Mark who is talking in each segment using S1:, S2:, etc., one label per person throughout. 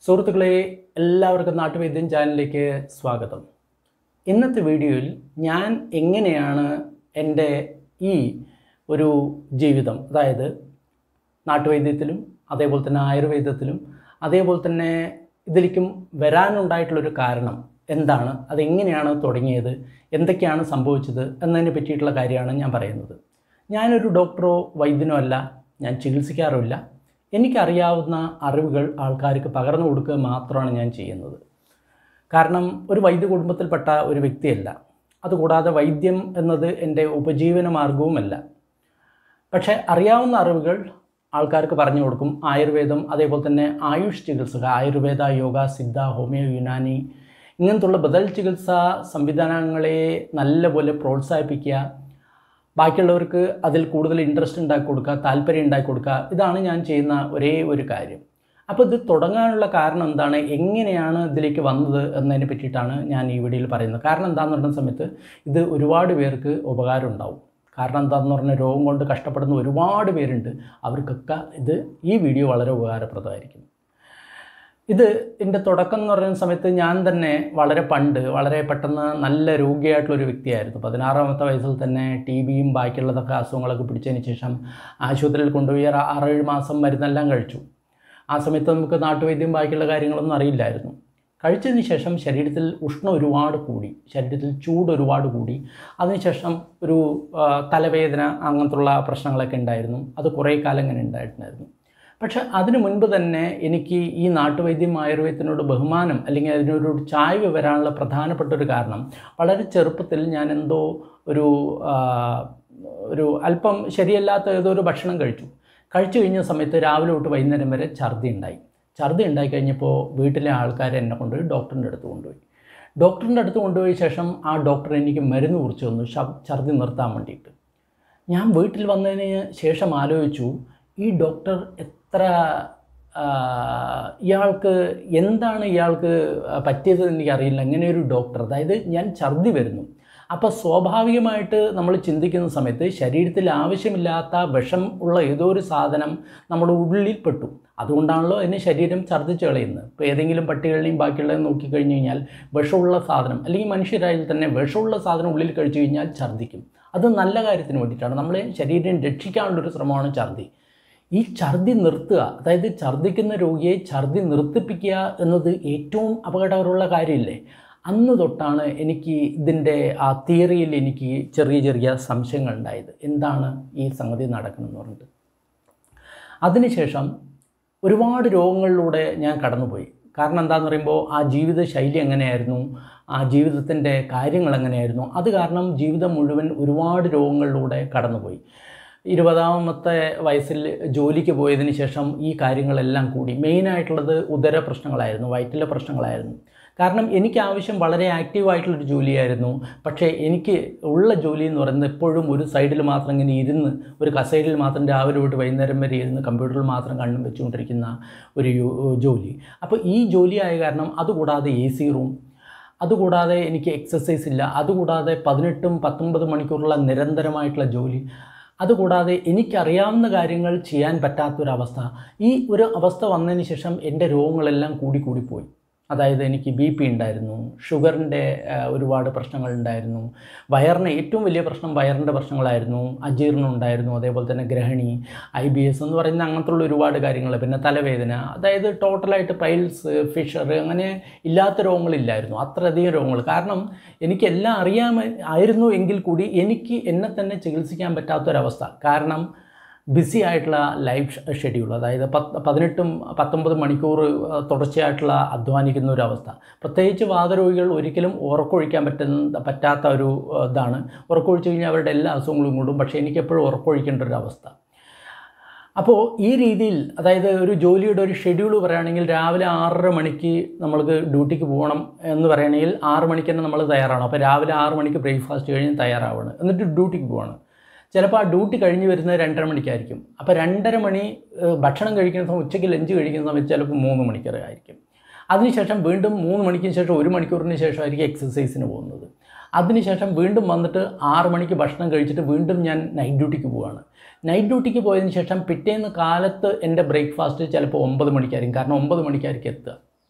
S1: സുഹൃത്തുക്കളെ എല്ലാവർക്കും നാട്ടുവൈദ്യം ചാനലിലേക്ക് സ്വാഗതം ഇന്നത്തെ വീഡിയോയിൽ ഞാൻ എങ്ങനെയാണ് എൻ്റെ ഈ ഒരു ജീവിതം അതായത് നാട്ടുവൈദ്യത്തിലും അതേപോലെ തന്നെ ആയുർവേദത്തിലും അതേപോലെ തന്നെ ഇതിലേക്കും വരാനുണ്ടായിട്ടുള്ളൊരു കാരണം എന്താണ് അതെങ്ങനെയാണ് തുടങ്ങിയത് എന്തൊക്കെയാണ് സംഭവിച്ചത് എന്നതിനെ പറ്റിയിട്ടുള്ള കാര്യമാണ് ഞാൻ പറയുന്നത് ഞാനൊരു ഡോക്ടറോ വൈദ്യനോ അല്ല ഞാൻ ചികിത്സിക്കാറുമില്ല എനിക്കറിയാവുന്ന അറിവുകൾ ആൾക്കാർക്ക് പകർന്നു കൊടുക്കുക മാത്രമാണ് ഞാൻ ചെയ്യുന്നത് കാരണം ഒരു വൈദ്യ കുടുംബത്തിൽപ്പെട്ട ഒരു വ്യക്തിയല്ല അതുകൂടാതെ വൈദ്യം എന്നത് എൻ്റെ ഉപജീവന മാർഗവുമല്ല പക്ഷേ അറിയാവുന്ന അറിവുകൾ ആൾക്കാർക്ക് പറഞ്ഞു കൊടുക്കും ആയുർവേദം അതേപോലെ തന്നെ ആയുഷ് ചികിത്സക ആയുർവേദ യോഗ സിദ്ധ ഹോമിയോ യുനാനി ഇങ്ങനത്തുള്ള ബദൽ ചികിത്സാ സംവിധാനങ്ങളെ നല്ലപോലെ പ്രോത്സാഹിപ്പിക്കുക ബാക്കിയുള്ളവർക്ക് അതിൽ കൂടുതൽ ഇൻട്രസ്റ്റ് ഉണ്ടാക്കി കൊടുക്കുക താല്പര്യം ഉണ്ടാക്കി കൊടുക്കുക ഇതാണ് ഞാൻ ചെയ്യുന്ന ഒരേ ഒരു കാര്യം അപ്പോൾ ഇത് തുടങ്ങാനുള്ള കാരണം എന്താണ് എങ്ങനെയാണ് ഇതിലേക്ക് വന്നത് എന്നതിനെ പറ്റിയിട്ടാണ് ഞാൻ ഈ വീഡിയോയിൽ പറയുന്നത് കാരണം എന്താണെന്ന് പറയുന്ന സമയത്ത് ഇത് ഒരുപാട് പേർക്ക് ഉപകാരം ഉണ്ടാവും കാരണം എന്താണെന്ന് പറഞ്ഞാൽ രോഗം കൊണ്ട് കഷ്ടപ്പെടുന്ന ഒരുപാട് പേരുണ്ട് അവർക്കൊക്കെ ഇത് ഈ വീഡിയോ വളരെ ഉപകാരപ്രദമായിരിക്കും ഇത് എൻ്റെ തുടക്കം എന്ന് പറയുന്ന സമയത്ത് ഞാൻ തന്നെ വളരെ പണ്ട് വളരെ പെട്ടെന്ന് നല്ല രോഗിയായിട്ടുള്ളൊരു വ്യക്തിയായിരുന്നു പതിനാറാമത്തെ വയസ്സിൽ തന്നെ ടി ബിയും ബാക്കിയുള്ളതൊക്കെ അസുഖങ്ങളൊക്കെ പിടിച്ചതിന് ശേഷം ആശുപത്രിയിൽ കൊണ്ടുപോയി ഒരു ആറേഴ് മാസം മരുന്നെല്ലാം കഴിച്ചു ആ സമയത്ത് നമുക്ക് നാട്ടുവൈദ്യം ബാക്കിയുള്ള കാര്യങ്ങളൊന്നും അറിയില്ലായിരുന്നു കഴിച്ചതിന് ശേഷം ശരീരത്തിൽ ഉഷ്ണം ഒരുപാട് കൂടി ശരീരത്തിൽ ചൂട് ഒരുപാട് കൂടി അതിനുശേഷം ഒരു ആ, തലവേദന അങ്ങനത്തുള്ള പ്രശ്നങ്ങളൊക്കെ ഉണ്ടായിരുന്നു അത് കുറേ കാലം ഇങ്ങനെ ഉണ്ടായിട്ടുണ്ടായിരുന്നു പക്ഷെ അതിനു മുൻപ് തന്നെ എനിക്ക് ഈ നാട്ടുവൈദ്യം ആയുർവേദത്തിനോട് ബഹുമാനം അല്ലെങ്കിൽ അതിനൊരു ചായ്വ് വരാനുള്ള പ്രധാനപ്പെട്ട ഒരു കാരണം വളരെ ചെറുപ്പത്തിൽ ഞാൻ എന്തോ ഒരു ആ, ഒരു അല്പം ശരിയല്ലാത്ത ഏതോ ഒരു ഭക്ഷണം കഴിച്ചു കഴിച്ചു കഴിഞ്ഞ സമയത്ത് രാവിലെ തൊട്ട് വൈകുന്നേരം വരെ ഛർദി ഉണ്ടായി ഛർദി ഉണ്ടായി കഴിഞ്ഞപ്പോൾ വീട്ടിലെ ആൾക്കാർ എന്നെ കൊണ്ടുപോയി ഡോക്ടറിൻ്റെ അടുത്ത് കൊണ്ടുപോയി ഡോക്ടറിൻ്റെ അടുത്ത് കൊണ്ടുപോയ ശേഷം ആ ഡോക്ടർ എനിക്ക് മരുന്ന് കുറിച്ച് തന്നു ശ- ഛർദി നിർത്താൻ വേണ്ടിയിട്ട് ഞാൻ വീട്ടിൽ വന്നതിന് ശേഷം ആലോചിച്ചു ഈ ഡോക്ടർ എത്ര ആ, ഇയാൾക്ക് എന്താണ് ഇയാൾക്ക് പറ്റിയത് എന്ന് എനിക്കറിയില്ല ഇങ്ങനെ ഒരു ഡോക്ടർ അതായത് ഞാൻ ഛർദി വരുന്നു അപ്പോൾ സ്വാഭാവികമായിട്ട് നമ്മൾ ചിന്തിക്കുന്ന സമയത്ത് ശരീരത്തിൽ ആവശ്യമില്ലാത്ത വിഷം ഉള്ള ഏതോ ഒരു സാധനം നമ്മുടെ ഉള്ളിൽ പെട്ടു അതുകൊണ്ടാണല്ലോ അതിന് ശരീരം ഛർദ്ദിച്ച് കളയുന്നത് ഇപ്പോൾ ഏതെങ്കിലും പട്ടികളുടെയും ബാക്കിയുള്ളതും നോക്കിക്കഴിഞ്ഞ് കഴിഞ്ഞാൽ വിഷമുള്ള സാധനം അല്ലെങ്കിൽ മനുഷ്യരായാൽ തന്നെ വിഷമുള്ള സാധനം ഉള്ളിൽ കഴിച്ചു കഴിഞ്ഞാൽ ഛർദ്ദിക്കും അത് നല്ല കാര്യത്തിന് വേണ്ടിയിട്ടാണ് നമ്മളെ ശരീരം രക്ഷിക്കാനുള്ളൊരു ശ്രമമാണ് ഛർദി ഈ ഛർദി നിർത്തുക അതായത് ഛർദിക്കുന്ന രോഗിയെ ഛർദി നിർത്തിപ്പിക്കുക എന്നത് ഏറ്റവും അപകടകരമുള്ള കാര്യമില്ലേ അന്ന് തൊട്ടാണ് എനിക്ക് ഇതിൻ്റെ ആ തിയറിയിൽ എനിക്ക് ചെറിയ ചെറിയ സംശയങ്ങൾ ഉണ്ടായത് എന്താണ് ഈ സംഗതി നടക്കണമെന്ന് പറഞ്ഞിട്ട് അതിനുശേഷം ഒരുപാട് രോഗങ്ങളിലൂടെ ഞാൻ കടന്നുപോയി കാരണം എന്താണെന്ന് പറയുമ്പോൾ ആ ജീവിത ശൈലി എങ്ങനെയായിരുന്നു ആ ജീവിതത്തിൻ്റെ കാര്യങ്ങൾ എങ്ങനെയായിരുന്നു അത് കാരണം ജീവിതം മുഴുവൻ ഒരുപാട് രോഗങ്ങളിലൂടെ കടന്നുപോയി ഇരുപതാമത്തെ വയസ്സിൽ ജോലിക്ക് പോയതിന് ശേഷം ഈ കാര്യങ്ങളെല്ലാം കൂടി മെയിനായിട്ടുള്ളത് ഉദര പ്രശ്നങ്ങളായിരുന്നു വയറ്റിലെ പ്രശ്നങ്ങളായിരുന്നു കാരണം എനിക്ക് ആവശ്യം വളരെ ആക്റ്റീവായിട്ടുള്ളൊരു ജോലിയായിരുന്നു പക്ഷേ എനിക്ക് ഉള്ള ജോലി എന്ന് പറയുന്നത് എപ്പോഴും ഒരു സൈഡിൽ മാത്രം ഇങ്ങനെ ഇരുന്ന് ഒരു കസേരയിൽ മാത്രം രാവിലെ തൊട്ട് വൈകുന്നേരം വരെ ഇരുന്ന് കമ്പ്യൂട്ടറിൽ മാത്രം കണ്ണും വെച്ചുകൊണ്ടിരിക്കുന്ന ഒരു യോ- ജോലി അപ്പോൾ ഈ ജോലിയായ കാരണം അതുകൂടാതെ എ സി റൂം അതുകൂടാതെ എനിക്ക് എക്സസൈസ് ഇല്ല അതുകൂടാതെ പതിനെട്ടും പത്തൊമ്പത് മണിക്കൂറുള്ള നിരന്തരമായിട്ടുള്ള ജോലി അതുകൂടാതെ എനിക്കറിയാവുന്ന കാര്യങ്ങൾ ചെയ്യാൻ പറ്റാത്തൊരവസ്ഥ ഈ ഒരു അവസ്ഥ വന്നതിന് ശേഷം എൻ്റെ രോഗങ്ങളെല്ലാം കൂടി കൂടി പോയി അതായത് എനിക്ക് ബി പി ഉണ്ടായിരുന്നു ഷുഗറിൻ്റെ ഒരുപാട് പ്രശ്നങ്ങൾ ഉണ്ടായിരുന്നു വയറിന് ഏറ്റവും വലിയ പ്രശ്നം വയറിൻ്റെ പ്രശ്നങ്ങളായിരുന്നു അജീർണം ഉണ്ടായിരുന്നു അതേപോലെ തന്നെ ഗ്രഹണി ഐ ബി എസ് എന്ന് പറയുന്ന അങ്ങനത്തുള്ള ഒരുപാട് കാര്യങ്ങൾ പിന്നെ തലവേദന അതായത് ടോട്ടലായിട്ട് പൈൽസ് ഫിഷർ അങ്ങനെ ഇല്ലാത്ത രോഗങ്ങളില്ലായിരുന്നു അത്രയധികം രോഗങ്ങൾ കാരണം എനിക്കെല്ലാം അറിയാമ ആയിരുന്നു എങ്കിൽ കൂടി എനിക്ക് എന്നെ തന്നെ ചികിത്സിക്കാൻ പറ്റാത്തൊരവസ്ഥ കാരണം ബിസി ആയിട്ടുള്ള ലൈഫ് ഷെഡ്യൂൾ അതായത് പത്ത് പതിനെട്ടും പത്തൊമ്പത് മണിക്കൂർ ആ, തുടർച്ചയായിട്ടുള്ള അധ്വാനിക്കുന്ന ഒരു അവസ്ഥ പ്രത്യേകിച്ച് വാതരോഗികൾ ഒരിക്കലും ഉറക്കൊഴിക്കാൻ പറ്റുന്ന പറ്റാത്ത ഒരു ആ, ഇതാണ് ഉറക്കൊഴിച്ച് കഴിഞ്ഞാൽ അവരുടെ എല്ലാ അസുഖങ്ങളും കൂടും പക്ഷേ എനിക്കെപ്പോഴും ഉറക്കൊഴിക്കേണ്ട ഒരു അവസ്ഥ അപ്പോൾ ഈ രീതിയിൽ അതായത് ഒരു ജോലിയുടെ ഒരു ഷെഡ്യൂൾ പറയുകയാണെങ്കിൽ രാവിലെ ആറര മണിക്ക് നമ്മൾക്ക് ഡ്യൂട്ടിക്ക് പോകണം എന്ന് പറയുകയാണെങ്കിൽ ആറ് മണിക്ക് തന്നെ നമ്മൾ തയ്യാറാണ് അപ്പോൾ രാവിലെ ആറ് മണിക്ക് ബ്രേക്ക്ഫാസ്റ്റ് കഴിഞ്ഞ് തയ്യാറാവുകയാണ് എന്നിട്ട് ഡ്യൂട്ടിക്ക് പോവാണ് ചിലപ്പോൾ ആ ഡ്യൂട്ടി കഴിഞ്ഞ് വരുന്നത് രണ്ടര മണിക്കായിരിക്കും അപ്പോൾ രണ്ടര മണി ഏഹ്, ഭക്ഷണം കഴിക്കുന്ന സമയം ഉച്ചയ്ക്ക് ലഞ്ച് കഴിക്കുന്ന സമയത്ത് ചിലപ്പോൾ മൂന്ന് മണിക്കൂർ ആയിരിക്കും അതിനുശേഷം വീണ്ടും മൂന്ന് മണിക്ക് ശേഷം ഒരു മണിക്കൂറിന് ശേഷമായിരിക്കും എക്സസൈസിന് പോകുന്നത് അതിനുശേഷം വീണ്ടും വന്നിട്ട് ആറ് മണിക്ക് ഭക്ഷണം കഴിച്ചിട്ട് വീണ്ടും ഞാൻ നൈറ്റ് ഡ്യൂട്ടിക്ക് പോവുകയാണ് നൈറ്റ് ഡ്യൂട്ടിക്ക് പോയതിന് ശേഷം പിറ്റേന്ന് കാലത്ത് എൻ്റെ ബ്രേക്ക്ഫാസ്റ്റ് ചിലപ്പോൾ ഒമ്പത് മണിക്കായിരിക്കും കാരണം ഒമ്പത് മണിക്കായിരിക്കും എത്തുക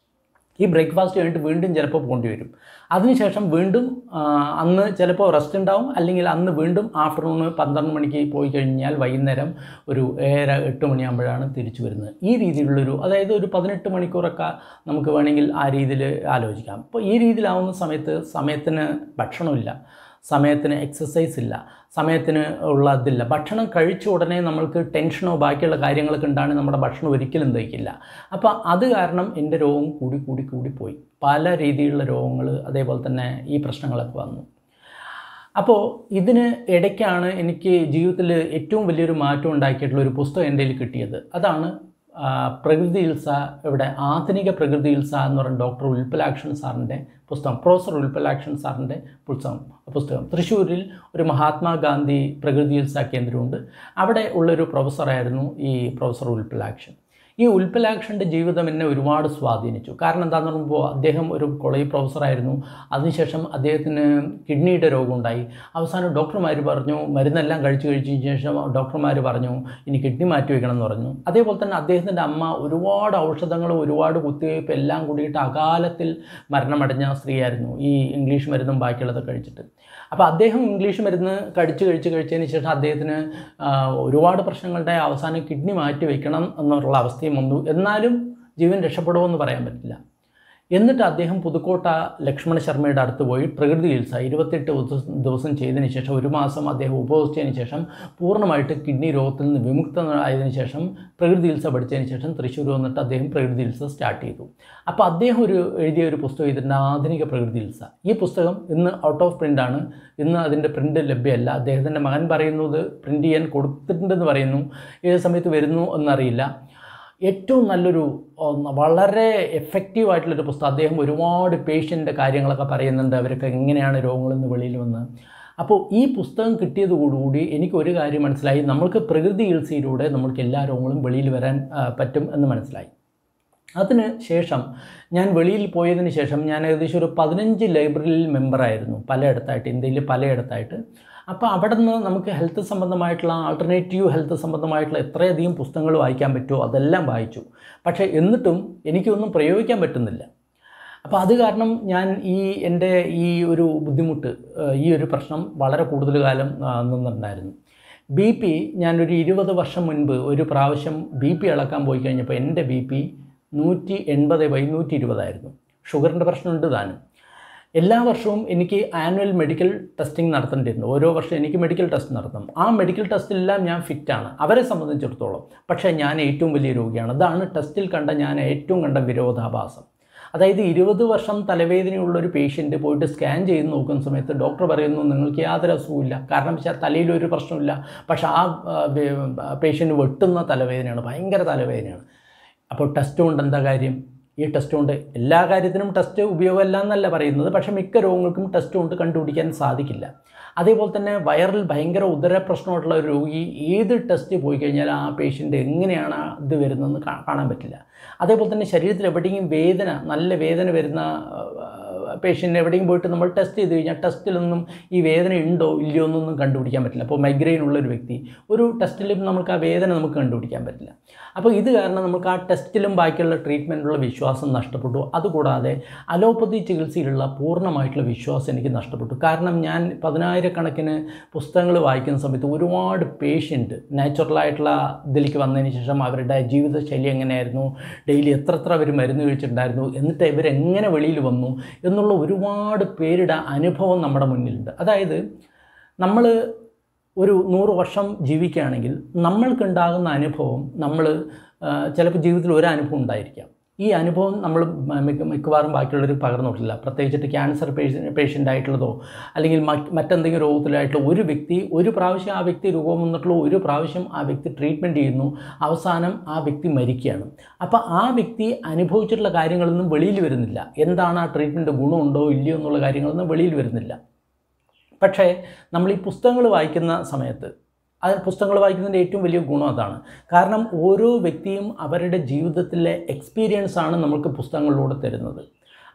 S1: ഈ ബ്രേക്ക്ഫാസ്റ്റ് കഴിഞ്ഞിട്ട് വീണ്ടും ചിലപ്പോൾ പോകേണ്ടി വരും അതിനുശേഷം വീണ്ടും ആ, അന്ന് ചിലപ്പോൾ റെസ്റ്റ് ഉണ്ടാവും അല്ലെങ്കിൽ അന്ന് വീണ്ടും ആഫ്റ്റർനൂൺ പന്ത്രണ്ട് മണിക്ക് പോയി കഴിഞ്ഞാൽ വൈകുന്നേരം ഒരു ഏഴര എട്ട് മണിയാകുമ്പോഴാണ് തിരിച്ചു വരുന്നത് ഈ രീതിയിലുള്ളൊരു അതായത് ഒരു പതിനെട്ട് മണിക്കൂറൊക്കെ നമുക്ക് വേണമെങ്കിൽ ആ രീതിയിൽ ആലോചിക്കാം അപ്പോൾ ഈ രീതിയിലാവുന്ന സമയത്ത് സമയത്തിന് ഭക്ഷണമില്ല സമയത്തിന് എക്സസൈസ് ഇല്ല സമയത്തിന് ഉള്ള ഇതില്ല ഭക്ഷണം കഴിച്ച ഉടനെ നമ്മൾക്ക് ടെൻഷനോ ബാക്കിയുള്ള കാര്യങ്ങളൊക്കെ ഉണ്ടാണെങ്കിൽ നമ്മുടെ ഭക്ഷണം ഒരിക്കലും ദഹിക്കില്ല അപ്പോൾ അത് കാരണം എൻ്റെ രോഗം കൂടി കൂടി കൂടി പോയി പല രീതിയിലുള്ള രോഗങ്ങൾ അതേപോലെ തന്നെ ഈ പ്രശ്നങ്ങളൊക്കെ വന്നു അപ്പോൾ ഇതിന് ഇടയ്ക്കാണ് എനിക്ക് ജീവിതത്തിൽ ഏറ്റവും വലിയൊരു മാറ്റം ഉണ്ടാക്കിയിട്ടുള്ള ഒരു പുസ്തകം എൻ്റെ കയ്യിൽ കിട്ടിയത് അതാണ് ആ, പ്രകൃതി ഇൽസ ഇവിടെ ആധുനിക പ്രകൃതി ഇൽസ എന്ന് പറയുന്ന ഡോക്ടർ ഉൽപ്പലാക്ഷൻ സാറിൻ്റെ പുസ്തകം പ്രൊഫസർ ഉൽപ്പലാക്ഷൻ സാറിൻ്റെ പുസ്തകം പുസ്തകം തൃശ്ശൂരിൽ ഒരു മഹാത്മാഗാന്ധി പ്രകൃതി ഇൽസ കേന്ദ്രമുണ്ട് അവിടെ ഉള്ളൊരു പ്രൊഫസറായിരുന്നു ഈ പ്രൊഫസർ ഉൽപ്പലാക്ഷൻ ഈ ഉൽപ്പലാക്ഷൻ്റെ ജീവിതം എന്നെ ഒരുപാട് സ്വാധീനിച്ചു കാരണം എന്താണെന്ന് പറയുമ്പോൾ അദ്ദേഹം ഒരു കോളേജ് പ്രൊഫസറായിരുന്നു അതിനുശേഷം അദ്ദേഹത്തിന് കിഡ്നിയുടെ രോഗമുണ്ടായി അവസാനം ഡോക്ടർമാർ പറഞ്ഞു മരുന്നെല്ലാം കഴിച്ചു കഴിച്ചതിന് ശേഷം ഡോക്ടർമാർ പറഞ്ഞു ഇനി കിഡ്നി മാറ്റി വയ്ക്കണം എന്ന് പറഞ്ഞു അതേപോലെ തന്നെ അദ്ദേഹത്തിൻ്റെ അമ്മ ഒരുപാട് ഔഷധങ്ങളും ഒരുപാട് കുത്തിവയ്പ്പ് എല്ലാം കൂടിയിട്ട് അകാലത്തിൽ മരണമടഞ്ഞ സ്ത്രീയായിരുന്നു ഈ ഇംഗ്ലീഷ് മരുന്നും ബാക്കിയുള്ളതൊക്കെ കഴിച്ചിട്ട് അപ്പോൾ അദ്ദേഹം ഇംഗ്ലീഷ് മരുന്ന് കഴിച്ച് കഴിച്ച് കഴിച്ചതിന് ശേഷം അദ്ദേഹത്തിന് ആ, ഒരുപാട് പ്രശ്നങ്ങളുടെ അവസാനം കിഡ്നി മാറ്റി വയ്ക്കണം എന്നുള്ള അവസ്ഥയും വന്നു എന്നാലും ജീവൻ രക്ഷപ്പെടുമെന്ന് പറയാൻ പറ്റില്ല എന്നിട്ട് അദ്ദേഹം പുതുക്കോട്ട ലക്ഷ്മണ ശർമ്മയുടെ അടുത്ത് പോയി പ്രകൃതി ചികിത്സ ഇരുപത്തെട്ട് ദിവസം ദിവസം ചെയ്തതിന് ശേഷം ഒരു മാസം അദ്ദേഹം ഉപവസിച്ചതിന് ശേഷം പൂർണ്ണമായിട്ട് കിഡ്നി രോഗത്തിൽ നിന്ന് വിമുക്തനായതിനു ശേഷം പ്രകൃതി ചികിത്സ പഠിച്ചതിന് ശേഷം തൃശ്ശൂർ വന്നിട്ട് അദ്ദേഹം പ്രകൃതി ചികിത്സ സ്റ്റാർട്ട് ചെയ്തു അപ്പോൾ അദ്ദേഹം ഒരു എഴുതിയ ഒരു പുസ്തകം ഇതിൻ്റെ ആധുനിക പ്രകൃതി ചികിത്സ ഈ പുസ്തകം ഇന്ന് ഔട്ട് ഓഫ് പ്രിൻ്റാണ് ഇന്ന് അതിൻ്റെ പ്രിൻ്റ് ലഭ്യമല്ല അദ്ദേഹത്തിൻ്റെ മകൻ പറയുന്നത് പ്രിൻ്റ് ചെയ്യാൻ കൊടുത്തിട്ടുണ്ടെന്ന് പറയുന്നു ഏത് സമയത്ത് വരുന്നു എന്നറിയില്ല ഏറ്റവും നല്ലൊരു ഒന്ന് വളരെ എഫക്റ്റീവ് ആയിട്ടുള്ളൊരു പുസ്തകം അദ്ദേഹം ഒരുപാട് പേഷ്യൻ്റെ കാര്യങ്ങളൊക്കെ പറയുന്നുണ്ട് അവരൊക്കെ എങ്ങനെയാണ് രോഗങ്ങളിൽ നിന്ന് വെളിയിൽ വന്ന് അപ്പോൾ ഈ പുസ്തകം കിട്ടിയതോടുകൂടി എനിക്ക് ഒരു കാര്യം മനസ്സിലായി നമ്മൾക്ക് പ്രകൃതി ചികിത്സയിലൂടെ നമ്മൾക്ക് എല്ലാ രോഗങ്ങളും വെളിയിൽ വരാൻ ആ, പറ്റും എന്ന് മനസ്സിലായി അതിന് ശേഷം ഞാൻ വെളിയിൽ പോയതിന് ശേഷം ഞാൻ ഏകദേശം ഒരു പതിനഞ്ച് ലൈബ്രറിയിൽ മെമ്പറായിരുന്നു പലയിടത്തായിട്ട് ഇന്ത്യയിൽ പലയിടത്തായിട്ട് അപ്പോൾ അവിടെ നിന്ന് നമുക്ക് ഹെൽത്ത് സംബന്ധമായിട്ടുള്ള ആൾട്ടർനേറ്റീവ് ഹെൽത്ത് സംബന്ധമായിട്ടുള്ള എത്രയധികം പുസ്തകങ്ങൾ വായിക്കാൻ പറ്റുമോ അതെല്ലാം വായിച്ചു പക്ഷേ എന്നിട്ടും എനിക്കൊന്നും പ്രയോഗിക്കാൻ പറ്റുന്നില്ല അപ്പോൾ അത് കാരണം ഞാൻ ഈ എൻ്റെ ഈ ഒരു ബുദ്ധിമുട്ട് ഏഹ്, ഈ ഒരു പ്രശ്നം വളരെ കൂടുതൽ കാലം ആ, നിന്നിട്ടുണ്ടായിരുന്നു ബി പി ഞാനൊരു ഇരുപത് വർഷം മുൻപ് ഒരു പ്രാവശ്യം ബി പി ഇളക്കാൻ പോയി കഴിഞ്ഞപ്പോൾ എൻ്റെ ബി പി നൂറ്റി എൺപത് ബൈ നൂറ്റി ഇരുപതായിരുന്നു ഷുഗറിൻ്റെ പ്രശ്നമുണ്ട് താനും എല്ലാ വർഷവും എനിക്ക് ആനുവൽ മെഡിക്കൽ ടെസ്റ്റിംഗ് നടത്തേണ്ടിയിരുന്നു ഓരോ വർഷം എനിക്ക് മെഡിക്കൽ ടെസ്റ്റ് നടത്തണം ആ മെഡിക്കൽ ടെസ്റ്റിലെല്ലാം ഞാൻ ഫിറ്റാണ് അവരെ സംബന്ധിച്ചിടത്തോളം പക്ഷേ ഞാൻ ഏറ്റവും വലിയ രോഗിയാണ് അതാണ് ടെസ്റ്റിൽ കണ്ട ഞാൻ ഏറ്റവും കണ്ട വിരോധാഭാസം അതായത് ഇരുപത് വർഷം തലവേദനയുള്ള ഒരു പേഷ്യൻറ്റ് പോയിട്ട് സ്കാൻ ചെയ്ത് നോക്കുന്ന സമയത്ത് ഡോക്ടർ പറയുന്നു നിങ്ങൾക്ക് യാതൊരു അസുഖമില്ല കാരണം വെച്ചാൽ തലയിലൊരു പ്രശ്നമില്ല പക്ഷേ ആ പേഷ്യൻ്റ് വെട്ടുന്ന തലവേദനയാണ് ഭയങ്കര തലവേദനയാണ് അപ്പോൾ ടെസ്റ്റ് കൊണ്ട് എന്താ കാര്യം ഈ ടെസ്റ്റ് കൊണ്ട് എല്ലാ കാര്യത്തിനും ടെസ്റ്റ് ഉപയോഗമല്ല എന്നല്ല പറയുന്നത് പക്ഷേ മിക്ക രോഗങ്ങൾക്കും ടെസ്റ്റ് കൊണ്ട് കണ്ടുപിടിക്കാൻ സാധിക്കില്ല അതേപോലെ തന്നെ വയറിൽ ഭയങ്കര ഉദര പ്രശ്നമായിട്ടുള്ള ഒരു രോഗി ഏത് ടെസ്റ്റ് പോയി കഴിഞ്ഞാൽ ആ പേഷ്യൻ്റ് എങ്ങനെയാണ് ആ ഇത് വരുന്നതെന്ന് കാ- കാണാൻ പറ്റില്ല അതേപോലെ തന്നെ ശരീരത്തിൽ എവിടെയെങ്കിലും വേദന നല്ല വേദന വരുന്ന പേഷ്യൻ്റ് എവിടെയും പോയിട്ട് നമ്മൾ ടെസ്റ്റ് ചെയ്ത് കഴിഞ്ഞാൽ ടെസ്റ്റിലൊന്നും ഈ വേദന ഉണ്ടോ ഇല്ലയോ എന്നൊന്നും കണ്ടുപിടിക്കാൻ പറ്റില്ല അപ്പോൾ മൈഗ്രെയിൻ ഉള്ള ഒരു വ്യക്തി ഒരു ടെസ്റ്റിലും നമുക്ക് ആ വേദന നമുക്ക് കണ്ടുപിടിക്കാൻ പറ്റില്ല അപ്പോൾ ഇത് കാരണം നമുക്ക് ആ ടെസ്റ്റിലും ബാക്കിയുള്ള ട്രീറ്റ്മെൻറ്റിലുള്ള വിശ്വാസം നഷ്ടപ്പെട്ടു അതുകൂടാതെ അലോപ്പതി ചികിത്സയിലുള്ള പൂർണ്ണമായിട്ടുള്ള വിശ്വാസം എനിക്ക് നഷ്ടപ്പെട്ടു കാരണം ഞാൻ പതിനായിരക്കണക്കിന് പുസ്തകങ്ങൾ വായിക്കുന്ന സമയത്ത് ഒരുപാട് പേഷ്യൻറ്റ് നാച്ചുറലായിട്ടുള്ള ഇതിലേക്ക് വന്നതിന് ശേഷം അവരുടെ ജീവിതശൈലി എങ്ങനെയായിരുന്നു ഡെയിലി എത്ര എത്ര അവർ മരുന്ന് കഴിച്ചിട്ടുണ്ടായിരുന്നു എന്നിട്ട് ഇവരെങ്ങനെ വെളിയിൽ വന്നു എന്നുള്ള ഒരുപാട് പേരുടെ അനുഭവം നമ്മുടെ മുന്നിലുണ്ട് അതായത് നമ്മൾ ഒരു നൂറ് വർഷം ജീവിക്കുകയാണെങ്കിൽ നമ്മൾക്കുണ്ടാകുന്ന അനുഭവം നമ്മൾ ചിലപ്പോൾ ജീവിതത്തിൽ ഒരു അനുഭവം ഉണ്ടായിരിക്കാം ഈ അനുഭവം നമ്മൾ മിക്ക മിക്കവാറും ബാക്കിയുള്ളവർ പകർന്നിട്ടില്ല പ്രത്യേകിച്ചിട്ട് ക്യാൻസർ പേഷ്യൻ പേഷ്യൻ്റ് ആയിട്ടുള്ളതോ അല്ലെങ്കിൽ മറ്റ് മറ്റെന്തെങ്കിലും രോഗത്തിലായിട്ടുള്ള ഒരു വ്യക്തി ഒരു പ്രാവശ്യം ആ വ്യക്തി രോഗം വന്നിട്ടുള്ള ഒരു പ്രാവശ്യം ആ വ്യക്തി ട്രീറ്റ്മെൻറ്റ് ചെയ്യുന്നു അവസാനം ആ വ്യക്തി മരിക്കുകയാണ് അപ്പോൾ ആ വ്യക്തി അനുഭവിച്ചിട്ടുള്ള കാര്യങ്ങളൊന്നും വെളിയിൽ വരുന്നില്ല എന്താണ് ആ ട്രീറ്റ്മെൻറ്റ് ഗുണമുണ്ടോ ഇല്ലയോ എന്നുള്ള കാര്യങ്ങളൊന്നും വെളിയിൽ വരുന്നില്ല പക്ഷേ നമ്മൾ ഈ പുസ്തകങ്ങൾ വായിക്കുന്ന സമയത്ത് അത് പുസ്തകങ്ങൾ വായിക്കുന്നതിൻ്റെ ഏറ്റവും വലിയ ഗുണം അതാണ് കാരണം ഓരോ വ്യക്തിയും അവരുടെ ജീവിതത്തിലെ എക്സ്പീരിയൻസ് ആണ് നമുക്ക് പുസ്തകങ്ങളിലൂടെ തരുന്നത്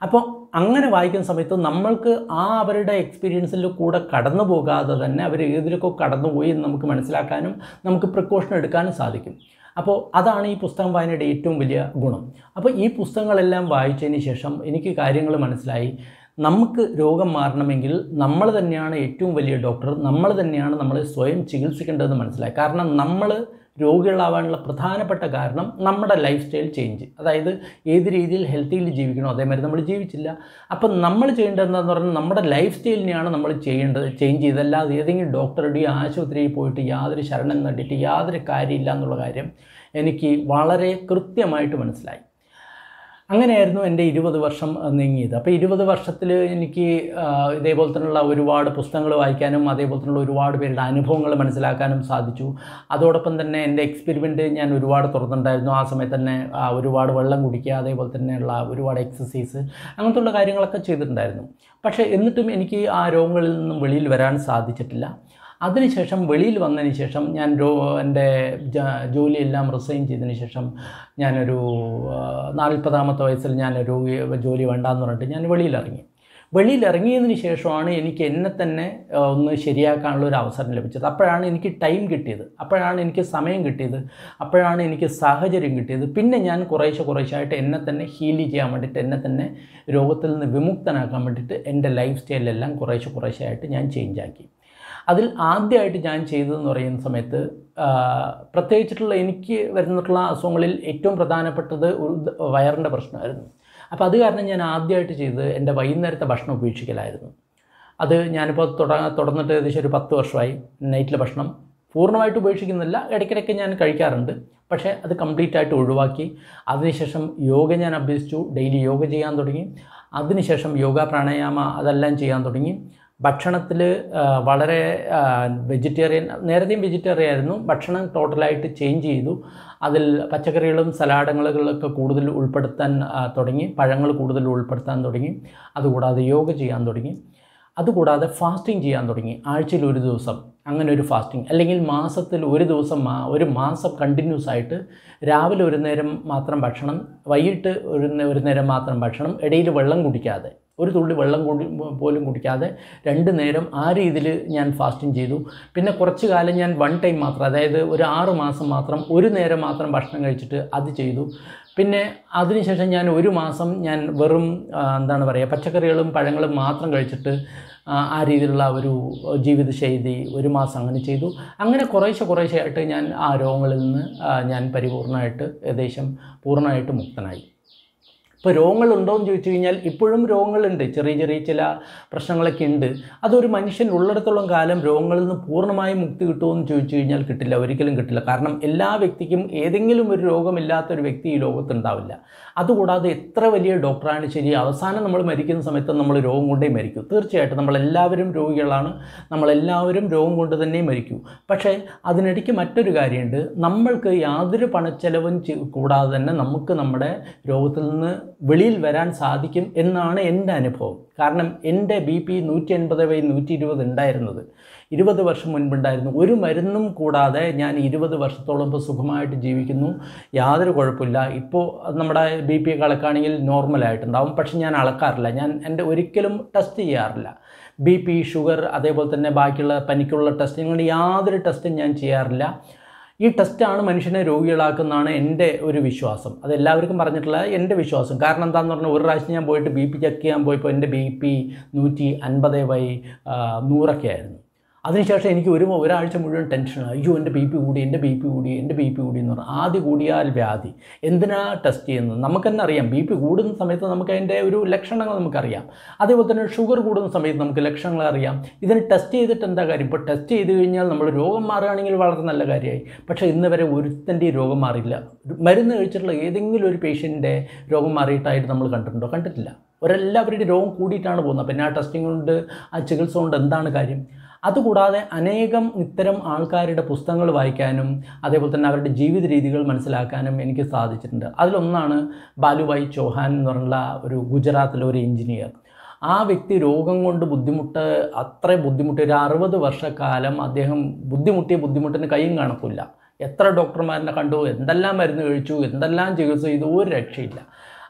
S1: അപ്പോൾ അങ്ങനെ വായിക്കുന്ന സമയത്ത് നമ്മൾക്ക് ആ അവരുടെ എക്സ്പീരിയൻസിൽ കൂടെ കടന്നു പോകാതെ തന്നെ അവർ ഏതിലൊക്കെ കടന്നുപോയി എന്ന് നമുക്ക് മനസ്സിലാക്കാനും നമുക്ക് പ്രിക്കോഷൻ എടുക്കാനും സാധിക്കും അപ്പോൾ അതാണ് ഈ പുസ്തകം വായനയുടെ ഏറ്റവും വലിയ ഗുണം അപ്പോൾ ഈ പുസ്തകങ്ങളെല്ലാം വായിച്ചതിന് ശേഷം എനിക്ക് കാര്യങ്ങൾ മനസ്സിലായി നമുക്ക് രോഗം മാറണമെങ്കിൽ നമ്മൾ തന്നെയാണ് ഏറ്റവും വലിയ ഡോക്ടർ നമ്മൾ തന്നെയാണ് നമ്മൾ സ്വയം ചികിത്സിക്കേണ്ടതെന്ന് മനസ്സിലായി കാരണം നമ്മൾ രോഗികളാവാനുള്ള പ്രധാനപ്പെട്ട കാരണം നമ്മുടെ ലൈഫ് സ്റ്റൈൽ ചേഞ്ച് അതായത് ഏത് രീതിയിൽ ഹെൽത്തിയിൽ ജീവിക്കണോ അതേമാതിരി നമ്മൾ ജീവിച്ചില്ല അപ്പം നമ്മൾ ചെയ്യേണ്ടത് എന്താണെന്ന് പറഞ്ഞാൽ നമ്മുടെ ലൈഫ് സ്റ്റൈലിനെയാണ് നമ്മൾ ചെയ്യേണ്ടത് ചേഞ്ച് ചെയ്തല്ലാതെ ഏതെങ്കിലും ഡോക്ടറുടെയോ ആശുപത്രിയിൽ പോയിട്ട് യാതൊരു ശരണം നേടിയിട്ട് യാതൊരു കാര്യമില്ല എന്നുള്ള കാര്യം എനിക്ക് വളരെ കൃത്യമായിട്ട് മനസ്സിലായി അങ്ങനെയായിരുന്നു എൻ്റെ ഇരുപത് വർഷം നീങ്ങിയത് അപ്പോൾ ഇരുപത് വർഷത്തിൽ എനിക്ക് ആ, ഇതേപോലെ തന്നെയുള്ള ഒരുപാട് പുസ്തകങ്ങൾ വായിക്കാനും അതേപോലെ തന്നെയുള്ള ഒരുപാട് പേരുടെ അനുഭവങ്ങൾ മനസ്സിലാക്കാനും സാധിച്ചു അതോടൊപ്പം തന്നെ എൻ്റെ എക്സ്പെരിമെൻറ്റ് ഞാൻ ഒരുപാട് തുറന്നിട്ടുണ്ടായിരുന്നു ആ സമയത്ത് തന്നെ ആ, ഒരുപാട് വെള്ളം കുടിക്കുക അതേപോലെ തന്നെയുള്ള ഒരുപാട് എക്സസൈസ് അങ്ങനത്തുള്ള കാര്യങ്ങളൊക്കെ ചെയ്തിട്ടുണ്ടായിരുന്നു പക്ഷേ എന്നിട്ടും എനിക്ക് ആ രോഗങ്ങളിൽ നിന്നും വെളിയിൽ വരാൻ സാധിച്ചിട്ടില്ല അതിനുശേഷം വെളിയിൽ വന്നതിന് ശേഷം ഞാൻ രോ എൻ്റെ ജ- ജോലിയെല്ലാം റിസൈൻ ചെയ്തതിന് ശേഷം ഞാനൊരു ആ, നാൽപ്പതാമത്തെ വയസ്സിൽ ഞാൻ രോഗി ജോലി വേണ്ടാന്ന് പറഞ്ഞിട്ട് ഞാൻ വെളിയിലിറങ്ങി വെളിയിൽ ഇറങ്ങിയതിന് ശേഷമാണ് എനിക്ക് എന്നെ തന്നെ ആ, ഒന്ന് ശരിയാക്കാനുള്ള ഒരു അവസരം ലഭിച്ചത് അപ്പോഴാണ് എനിക്ക് ടൈം കിട്ടിയത് അപ്പോഴാണ് എനിക്ക് സമയം കിട്ടിയത് അപ്പോഴാണ് എനിക്ക് സാഹചര്യം കിട്ടിയത് പിന്നെ ഞാൻ കുറേശ്ശെ കുറേശ്ശായിട്ട് എന്നെ തന്നെ ഹീൽ ചെയ്യാൻ വേണ്ടിയിട്ട് എന്നെ തന്നെ രോഗത്തിൽ നിന്ന് വിമുക്തനാക്കാൻ വേണ്ടിയിട്ട് എൻ്റെ ലൈഫ് സ്റ്റൈലെല്ലാം കുറേശ്ശെ കുറേശ്ശായിട്ട് ഞാൻ ചേഞ്ച് ആക്കി അതിൽ ആദ്യമായിട്ട് ഞാൻ ചെയ്തതെന്ന് പറയുന്ന സമയത്ത് ആ, പ്രത്യേകിച്ചിട്ടുള്ള എനിക്ക് വരുന്നിട്ടുള്ള അസുഖങ്ങളിൽ ഏറ്റവും പ്രധാനപ്പെട്ടത് ഒരു ദ- വയറിൻ്റെ പ്രശ്നമായിരുന്നു അപ്പോൾ അത് കാരണം ഞാൻ ആദ്യമായിട്ട് ചെയ്തത് എൻ്റെ വൈകുന്നേരത്തെ ഭക്ഷണം ഉപേക്ഷിക്കലായിരുന്നു അത് ഞാനിപ്പോൾ തുട തുടർന്നിട്ട് ഏകദേശം ഒരു പത്ത് വർഷമായി നൈറ്റിലെ ഭക്ഷണം പൂർണ്ണമായിട്ട് ഉപേക്ഷിക്കുന്നില്ല ഇടയ്ക്കിടയ്ക്ക് ഞാൻ കഴിക്കാറുണ്ട് പക്ഷേ അത് കംപ്ലീറ്റ് ആയിട്ട് ഒഴിവാക്കി അതിനുശേഷം യോഗ ഞാൻ അഭ്യസിച്ചു ഡെയിലി യോഗ ചെയ്യാൻ തുടങ്ങി അതിനുശേഷം യോഗ പ്രാണായാമ അതെല്ലാം ചെയ്യാൻ തുടങ്ങി ഭക്ഷണത്തിൽ വളരെ വെജിറ്റേറിയൻ നേരത്തെയും വെജിറ്റേറിയൻ ആയിരുന്നു ഭക്ഷണം ടോട്ടലായിട്ട് ചേഞ്ച് ചെയ്തു അതിൽ പച്ചക്കറികളും സലാഡുകളൊക്കെ കൂടുതൽ ഉൾപ്പെടുത്താൻ ആ, തുടങ്ങി പഴങ്ങൾ കൂടുതൽ ഉൾപ്പെടുത്താൻ തുടങ്ങി അതുകൂടാതെ യോഗ ചെയ്യാൻ തുടങ്ങി അതുകൂടാതെ ഫാസ്റ്റിംഗ് ചെയ്യാൻ തുടങ്ങി ആഴ്ചയിൽ ഒരു ദിവസം അങ്ങനെ ഒരു ഫാസ്റ്റിംഗ് അല്ലെങ്കിൽ മാസത്തിൽ ഒരു ദിവസം മാ- ഒരു മാസം കണ്ടിന്യൂസ് ആയിട്ട് രാവിലെ ഒരു നേരം മാത്രം ഭക്ഷണം വൈകിട്ട് ഒരു നേ- ഒരു നേരം മാത്രം ഭക്ഷണം ഇടയിൽ വെള്ളം കുടിക്കാതെ ഒരു തുള്ളി വെള്ളം കൂടി പോലും കുടിക്കാതെ രണ്ട് നേരം ആ രീതിയിൽ ഞാൻ ഫാസ്റ്റിംഗ് ചെയ്തു പിന്നെ കുറച്ച് കാലം ഞാൻ വൺ ടൈം മാത്രം അതായത് ഒരു ആറ് മാസം മാത്രം ഒരു നേരം മാത്രം ഭക്ഷണം കഴിച്ചിട്ട് അത് ചെയ്തു പിന്നെ അതിനുശേഷം ഞാൻ ഒരു മാസം ഞാൻ വെറും ആ, എന്താണ് പറയുക പച്ചക്കറികളും പഴങ്ങളും മാത്രം കഴിച്ചിട്ട് ആ, ആ രീതിയിലുള്ള ഒരു ജീവിതശൈലി ഒരു മാസം അങ്ങനെ ചെയ്തു അങ്ങനെ കുറേശ്ശെ കുറേശ്ശെ ആയിട്ട് ഞാൻ ആ രോഗങ്ങളിൽ നിന്ന് ആ, ഞാൻ പരിപൂർണമായിട്ട് ഏകദേശം പൂർണ്ണമായിട്ട് മുക്തനായി ഇപ്പോൾ രോഗങ്ങളുണ്ടോ എന്ന് ചോദിച്ചു കഴിഞ്ഞാൽ ഇപ്പോഴും രോഗങ്ങളുണ്ട് ചെറിയ ചെറിയ ചില പ്രശ്നങ്ങളൊക്കെ ഉണ്ട് അതൊരു മനുഷ്യൻ ഉള്ളിടത്തോളം കാലം രോഗങ്ങളിൽ നിന്ന് പൂർണ്ണമായും മുക്തി കിട്ടുമോ എന്ന് ചോദിച്ചു കഴിഞ്ഞാൽ കിട്ടില്ല ഒരിക്കലും കിട്ടില്ല കാരണം എല്ലാ വ്യക്തിക്കും ഏതെങ്കിലും ഒരു രോഗമില്ലാത്ത ഒരു വ്യക്തി ഈ ലോകത്തുണ്ടാവില്ല അതുകൂടാതെ എത്ര വലിയ ഡോക്ടറാണ് ശരി അവസാനം നമ്മൾ മരിക്കുന്ന സമയത്ത് നമ്മൾ രോഗം കൊണ്ടേ മരിക്കൂ തീർച്ചയായിട്ടും നമ്മളെല്ലാവരും രോഗികളാണ് നമ്മളെല്ലാവരും രോഗം കൊണ്ട് തന്നെ മരിക്കൂ പക്ഷേ അതിനിടയ്ക്ക് മറ്റൊരു കാര്യമുണ്ട് നമ്മൾക്ക് യാതൊരു പണച്ചെലവും ചെ- കൂടാതെ തന്നെ നമുക്ക് നമ്മുടെ രോഗത്തിൽ നിന്ന് വെളിയിൽ വരാൻ സാധിക്കും എന്നാണ് എൻ്റെ അനുഭവം കാരണം എൻ്റെ ബി പി നൂറ്റി എൺപത് ബൈ നൂറ്റി ഇരുപത് ഉണ്ടായിരുന്നത് ഇരുപത് വർഷം മുൻപുണ്ടായിരുന്നു ഒരു മരുന്നും കൂടാതെ ഞാൻ ഇരുപത് വർഷത്തോളം ഇപ്പോൾ സുഖമായിട്ട് ജീവിക്കുന്നു യാതൊരു കുഴപ്പമില്ല ഇപ്പോൾ നമ്മുടെ ബി പി ഒക്കെ അളക്കുകയാണെങ്കിൽ നോർമലായിട്ടുണ്ടാവും പക്ഷെ ഞാൻ അളക്കാറില്ല ഞാൻ എൻ്റെ ഒരിക്കലും ടെസ്റ്റ് ചെയ്യാറില്ല ബി പി ഷുഗർ അതേപോലെ തന്നെ ബാക്കിയുള്ള പനിക്കുള്ള ടെസ്റ്റ് ഇങ്ങനെ യാതൊരു ടെസ്റ്റും ഞാൻ ചെയ്യാറില്ല ഈ ടെസ്റ്റാണ് മനുഷ്യനെ രോഗികളാക്കുന്നതാണ് എൻ്റെ ഒരു വിശ്വാസം അത് എല്ലാവർക്കും പറഞ്ഞിട്ടുള്ള എൻ്റെ വിശ്വാസം കാരണം എന്താണെന്ന് പറഞ്ഞാൽ ഒരു പ്രാവശ്യം ഞാൻ പോയിട്ട് ബി പി ചെക്ക് ചെയ്യാൻ പോയപ്പോൾ എൻ്റെ ബി പി നൂറ്റി അൻപത് ബൈ ആ, നൂറൊക്കെ ആയിരുന്നു അതിനുശേഷം എനിക്ക് ഒരു ഒരാഴ്ച മുഴുവൻ ടെൻഷൻ അയ്യോ എൻ്റെ ബി പി കൂടി എൻ്റെ ബി പി കൂടി എൻ്റെ ബി പി കൂടി എന്ന് പറഞ്ഞു ആദ്യം കൂടിയാൽ വ്യാധി എന്തിനാ ടെസ്റ്റ് ചെയ്യുന്നത് നമുക്ക് തന്നെ അറിയാം ബി പി കൂടുന്ന സമയത്ത് നമുക്ക് അതിൻ്റെ ഒരു ലക്ഷണങ്ങൾ നമുക്കറിയാം അതേപോലെ തന്നെ ഷുഗർ കൂടുന്ന സമയത്ത് നമുക്ക് ലക്ഷണങ്ങൾ അറിയാം ഇതിന് ടെസ്റ്റ് ചെയ്തിട്ട് എന്താ കാര്യം ഇപ്പോൾ ടെസ്റ്റ് ചെയ്ത് കഴിഞ്ഞാൽ നമ്മൾ രോഗം മാറുകയാണെങ്കിൽ വളരെ നല്ല കാര്യമായി പക്ഷേ ഇന്ന് വരെ ഒരുത്തൻ്റെ രോഗം മാറില്ല ഒരു മരുന്ന് കഴിച്ചിട്ടുള്ള ഏതെങ്കിലും ഒരു പേഷ്യൻ്റെ രോഗം മാറിയിട്ടായിട്ട് നമ്മൾ കണ്ടിട്ടുണ്ടോ കണ്ടിട്ടില്ല ഒരെല്ലാവരുടെ രോഗം കൂടിയിട്ടാണ് പോകുന്നത് പിന്നെ ആ ടെസ്റ്റിംഗ് കൊണ്ട് ആ ചികിത്സ കൊണ്ട് എന്താണ് കാര്യം അതുകൂടാതെ അനേകം ഇത്തരം ആൾക്കാരുടെ പുസ്തകങ്ങൾ വായിക്കാനും അതേപോലെ തന്നെ അവരുടെ ജീവിത രീതികൾ മനസ്സിലാക്കാനും എനിക്ക് സാധിച്ചിട്ടുണ്ട് അതിലൊന്നാണ് ബാലുഭായ് ചൗഹാൻ എന്ന് പറഞ്ഞുള്ള ഒരു ഗുജറാത്തിലെ ഒരു എഞ്ചിനീയർ ആ വ്യക്തി രോഗം കൊണ്ട് ബുദ്ധിമുട്ട് അത്ര ബുദ്ധിമുട്ട് ഒരു അറുപത് വർഷക്കാലം അദ്ദേഹം ബുദ്ധിമുട്ടിയ ബുദ്ധിമുട്ടിന് കൈയും കണക്കില്ല എത്ര ഡോക്ടർമാരിനെ കണ്ടു എന്തെല്ലാം മരുന്ന് കഴിച്ചു എന്തെല്ലാം ചികിത്സ ചെയ്തു ഒരു രക്ഷയില്ല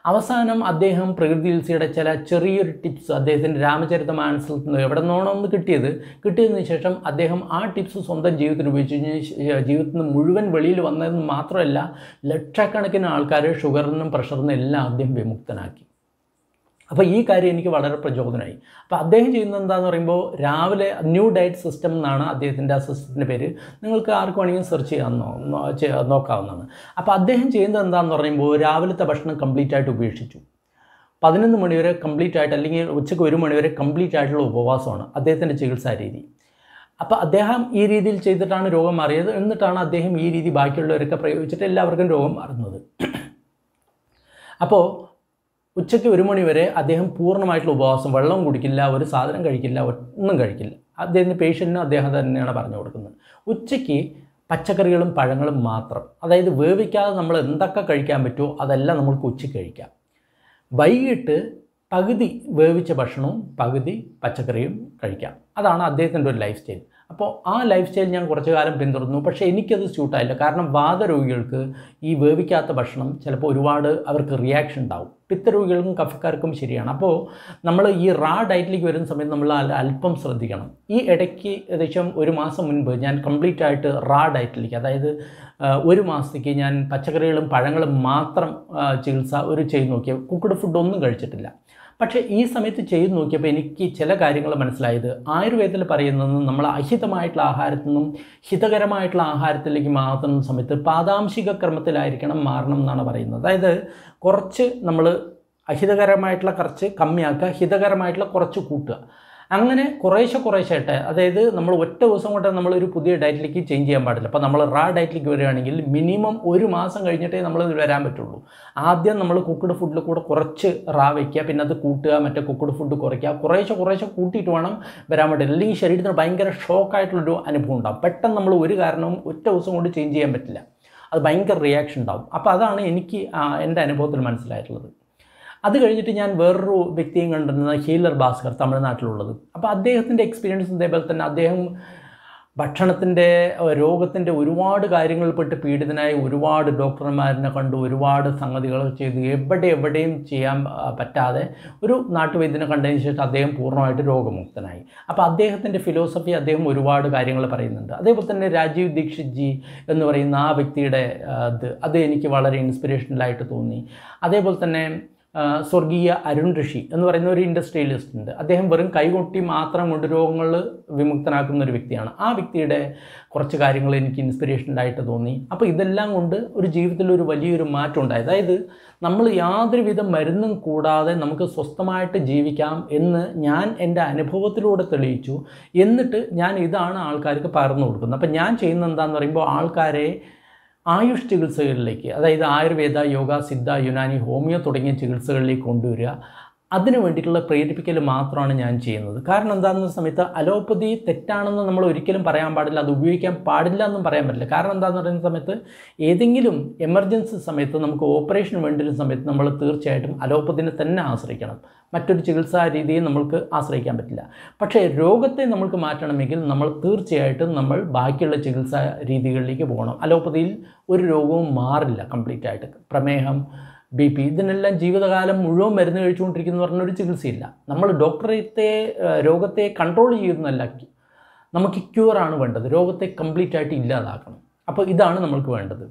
S1: അവസാനം അദ്ദേഹം പ്രകൃതി ചികിത്സയുടെ ചില ചെറിയൊരു ടിപ്സ് അദ്ദേഹത്തിൻ്റെ രാമചരിത മാനസത്തിൽ നിന്ന് എവിടെ നിന്നാണോ ഒന്ന് കിട്ടിയത് കിട്ടിയതിന് ശേഷം അദ്ദേഹം ആ ടിപ്സ് സ്വന്തം ജീവിതത്തിൽ ഉപയോഗിച്ച് കഴിഞ്ഞ് ജീവിതത്തിൽ നിന്ന് മുഴുവൻ വെളിയിൽ വന്നതെന്ന് മാത്രമല്ല ലക്ഷക്കണക്കിന് ആൾക്കാർ ഷുഗറിനും പ്രഷറിനും എല്ലാം അദ്ദേഹം വിമുക്തനാക്കി അപ്പോൾ ഈ കാര്യം എനിക്ക് വളരെ പ്രചോദനമായി അപ്പോൾ അദ്ദേഹം ചെയ്യുന്നത് എന്താണെന്ന് പറയുമ്പോൾ രാവിലെ ന്യൂ ഡയറ്റ് സിസ്റ്റം എന്നാണ് അദ്ദേഹത്തിൻ്റെ ആ സിസ്റ്റത്തിൻ്റെ പേര് നിങ്ങൾക്ക് ആർക്ക് വേണമെങ്കിലും സെർച്ച് ചെയ്യാൻ നോ- നോ- ചെ- നോക്കാവുന്നതാണ് അപ്പോൾ അദ്ദേഹം ചെയ്യുന്നത് എന്താണെന്ന് പറയുമ്പോൾ രാവിലത്തെ ഭക്ഷണം കംപ്ലീറ്റ് ആയിട്ട് ഉപേക്ഷിച്ചു പതിനൊന്ന് മണിവരെ കംപ്ലീറ്റ് ആയിട്ട് അല്ലെങ്കിൽ ഉച്ചയ്ക്ക് ഒരു മണിവരെ കംപ്ലീറ്റ് ആയിട്ടുള്ള ഉപവാസമാണ് അദ്ദേഹത്തിൻ്റെ ചികിത്സാ രീതി അപ്പോൾ അദ്ദേഹം ഈ രീതിയിൽ ചെയ്തിട്ടാണ് രോഗം മാറിയത് എന്നിട്ടാണ് അദ്ദേഹം ഈ രീതി ബാക്കിയുള്ളവരൊക്കെ പ്രയോഗിച്ചിട്ട് എല്ലാവർക്കും രോഗം മാറുന്നത് അപ്പോൾ ഉച്ചയ്ക്ക് ഒരു മണി വരെ അദ്ദേഹം പൂർണ്ണമായിട്ടുള്ള ഉപവാസം വെള്ളം കുടിക്കില്ല ഒരു സാധനം കഴിക്കില്ല ഒന്നും കഴിക്കില്ല അദ്ദേഹത്തിൻ്റെ പേഷ്യൻറ്റിന് അദ്ദേഹം തന്നെയാണ് പറഞ്ഞു കൊടുക്കുന്നത് ഉച്ചയ്ക്ക് പച്ചക്കറികളും പഴങ്ങളും മാത്രം അതായത് വേവിക്കാതെ നമ്മൾ എന്തൊക്കെ കഴിക്കാൻ പറ്റുമോ അതെല്ലാം നമുക്ക് ഉച്ചയ്ക്ക് കഴിക്കാം വൈകിട്ട് പകുതി വേവിച്ച ഭക്ഷണവും പകുതി പച്ചക്കറിയും കഴിക്കാം അതാണ് അദ്ദേഹത്തിൻ്റെ ഒരു ലൈഫ് സ്റ്റൈൽ അപ്പോൾ ആ ലൈഫ് സ്റ്റൈൽ ഞാൻ കുറച്ചു കാലം പിന്തുടർന്നു പക്ഷേ എനിക്കത് സ്യൂട്ടായില്ല കാരണം വാതരോഗികൾക്ക് ഈ വേവിക്കാത്ത ഭക്ഷണം ചിലപ്പോൾ ഒരുപാട് അവർക്ക് റിയാക്ഷൻ ഉണ്ടാവും പിത്തരോഗികൾക്കും കഫക്കാർക്കും ശരിയാണ് അപ്പോൾ നമ്മൾ ഈ റാ ഡയറ്റിലേക്ക് വരുന്ന സമയത്ത് നമ്മൾ അൽ- അല്പം ശ്രദ്ധിക്കണം ഈ ഇടയ്ക്ക് ഏകദേശം ഒരു മാസം മുൻപ് ഞാൻ കംപ്ലീറ്റ് ആയിട്ട് റാ ഡയറ്റിലേക്ക് അതായത് ആ, ഒരു മാസത്തേക്ക് ഞാൻ പച്ചക്കറികളും പഴങ്ങളും മാത്രം ആ, ചികിത്സ ഒരു ചെയ്ത് നോക്കിയ കുക്കഡ് ഫുഡ് ഒന്നും കഴിച്ചിട്ടില്ല പക്ഷേ ഈ സമയത്ത് ചെയ്ത് നോക്കിയപ്പോൾ എനിക്ക് ചില കാര്യങ്ങൾ മനസ്സിലായത് ആയുർവേദത്തിൽ പറയുന്നത് നമ്മൾ അഹിതമായിട്ടുള്ള ആഹാരത്തിൽ നിന്നും ഹിതകരമായിട്ടുള്ള ആഹാരത്തിലേക്ക് മാറുന്ന സമയത്ത് പാദാംശിക ക്രമത്തിലായിരിക്കണം മാറണം എന്നാണ് പറയുന്നത് അതായത് കുറച്ച് നമ്മൾ അഹിതകരമായിട്ടുള്ള കുറച്ച് കമ്മിയാക്കുക ഹിതകരമായിട്ടുള്ള കുറച്ച് കൂട്ടുക അങ്ങനെ കുറേശ്ശെ കുറേശ്ശായിട്ട് അതായത് നമ്മൾ ഒറ്റ ദിവസം കൊണ്ട് നമ്മളൊരു പുതിയ ഡയറ്റിലേക്ക് ചേഞ്ച് ചെയ്യാൻ പാടില്ല അപ്പോൾ നമ്മൾ റാ ഡയറ്റിലേക്ക് വരികയാണെങ്കിൽ മിനിമം ഒരു മാസം കഴിഞ്ഞിട്ടേ നമ്മൾ ഇത് വരാൻ പറ്റുള്ളൂ ആദ്യം നമ്മൾ കുക്കഡ് ഫുഡിൽ കൂടെ കുറച്ച് റാ വയ്ക്കുക പിന്നെ അത് കൂട്ടുക മറ്റേ കുക്കഡ് ഫുഡ് കുറയ്ക്കുക കുറേശ്ശെ കുറേശ്ശെ കൂട്ടിയിട്ട് വേണം വരാൻ വേണ്ടിയിട്ട് അല്ലെങ്കിൽ ശരീരത്തിന് ഭയങ്കര ഷോക്കായിട്ടുള്ളൊരു അനുഭവം ഉണ്ടാകും പെട്ടെന്ന് നമ്മൾ ഒരു കാരണവും ഒറ്റ ദിവസം കൊണ്ട് ചേഞ്ച് ചെയ്യാൻ പറ്റില്ല അത് ഭയങ്കര റിയാക്ഷൻ ഉണ്ടാവും അപ്പോൾ അതാണ് എനിക്ക് ആ, എൻ്റെ അനുഭവത്തിൽ മനസ്സിലായിട്ടുള്ളത് അത് കഴിഞ്ഞിട്ട് ഞാൻ വേറൊരു വ്യക്തിയും കണ്ടിരുന്നത് ഹീലർ ഭാസ്കർ തമിഴ്നാട്ടിലുള്ളത് അപ്പോൾ അദ്ദേഹത്തിൻ്റെ എക്സ്പീരിയൻസ് ഇതേപോലെ തന്നെ അദ്ദേഹം ഭക്ഷണത്തിൻ്റെ രോഗത്തിൻ്റെ ഒരുപാട് കാര്യങ്ങളിൽപ്പെട്ട് പീഡിതനായി ഒരുപാട് ഡോക്ടർമാരിനെ കണ്ടു ഒരുപാട് സംഗതികൾ ചെയ്തു എവിടെ എവിടെയും ചെയ്യാൻ ആ, പറ്റാതെ ഒരു നാട്ടുവൈദ്യനെ കണ്ടതിന് ശേഷം അദ്ദേഹം പൂർണ്ണമായിട്ട് രോഗമുക്തനായി അപ്പോൾ അദ്ദേഹത്തിൻ്റെ ഫിലോസഫി അദ്ദേഹം ഒരുപാട് കാര്യങ്ങൾ പറയുന്നുണ്ട് അതേപോലെ തന്നെ രാജീവ് ദീക്ഷിത് ജി എന്ന് പറയുന്ന ആ വ്യക്തിയുടെ ആ, ഇത് അത് എനിക്ക് വളരെ ഇൻസ്പിറേഷണലായിട്ട് തോന്നി അതേപോലെ തന്നെ ആ, സ്വർഗീയ അരുൺ ഋഷി എന്ന് പറയുന്ന ഒരു ഇൻഡസ്ട്രിയലിസ്റ്റ് ഉണ്ട് അദ്ദേഹം വെറും കൈകൊട്ടി മാത്രം കൊണ്ട് രോഗങ്ങൾ വിമുക്തനാക്കുന്ന ഒരു വ്യക്തിയാണ് ആ വ്യക്തിയുടെ കുറച്ച് കാര്യങ്ങൾ എനിക്ക് ഇൻസ്പിറേഷനായിട്ട് തോന്നി അപ്പോൾ ഇതെല്ലാം കൊണ്ട് ഒരു ജീവിതത്തിൽ ഒരു വലിയൊരു മാറ്റം ഉണ്ടായി അതായത് നമ്മൾ യാതൊരുവിധ മരുന്നും കൂടാതെ നമുക്ക് സ്വസ്ഥമായിട്ട് ജീവിക്കാം എന്ന് ഞാൻ എൻ്റെ അനുഭവത്തിലൂടെ തെളിയിച്ചു എന്നിട്ട് ഞാൻ ഇതാണ് ആൾക്കാർക്ക് പകർന്നു കൊടുക്കുന്നത് അപ്പം ഞാൻ ചെയ്യുന്നത് എന്താണെന്ന് പറയുമ്പോൾ ആൾക്കാരെ ആയുഷ് ചികിത്സകളിലേക്ക് അതായത് ആയുർവേദ യോഗ സിദ്ധ യുനാനി ഹോമിയോ തുടങ്ങിയ ചികിത്സകളിലേക്ക് കൊണ്ടുവരിക അതിനു വേണ്ടിയിട്ടുള്ള പ്രേരിപ്പിക്കൽ മാത്രമാണ് ഞാൻ ചെയ്യുന്നത് കാരണം എന്താണെന്ന സമയത്ത് അലോപ്പതി തെറ്റാണെന്ന് നമ്മൾ ഒരിക്കലും പറയാൻ പാടില്ല അത് ഉപയോഗിക്കാൻ പാടില്ല എന്നും പറയാൻ പറ്റില്ല കാരണം എന്താണെന്ന് പറയുന്ന സമയത്ത് ഏതെങ്കിലും എമർജൻസി സമയത്ത് നമുക്ക് ഓപ്പറേഷൻ വേണ്ടിയിരുന്ന സമയത്ത് നമ്മൾ തീർച്ചയായിട്ടും അലോപ്പതിനെ തന്നെ ആശ്രയിക്കണം മറ്റൊരു ചികിത്സാ രീതിയെ നമ്മൾക്ക് ആശ്രയിക്കാൻ പറ്റില്ല പക്ഷേ രോഗത്തെ നമ്മൾക്ക് മാറ്റണമെങ്കിൽ നമ്മൾ തീർച്ചയായിട്ടും നമ്മൾ ബാക്കിയുള്ള ചികിത്സാ രീതികളിലേക്ക് പോകണം അലോപ്പതിയിൽ ഒരു രോഗവും മാറില്ല കംപ്ലീറ്റ് ആയിട്ട് പ്രമേഹം ബി പി ഇതിനെല്ലാം ജീവിതകാലം മുഴുവൻ മരുന്ന് കഴിച്ചുകൊണ്ടിരിക്കുന്ന പറഞ്ഞൊരു ചികിത്സയില്ല നമ്മൾ ഡോക്ടറത്തെ ഏഹ്, രോഗത്തെ കൺട്രോൾ ചെയ്യുന്നതല്ല നമുക്ക് ക്യൂറാണ് വേണ്ടത് രോഗത്തെ കംപ്ലീറ്റ് ആയിട്ട് ഇല്ലാതാക്കണം അപ്പോൾ ഇതാണ് നമ്മൾക്ക് വേണ്ടത്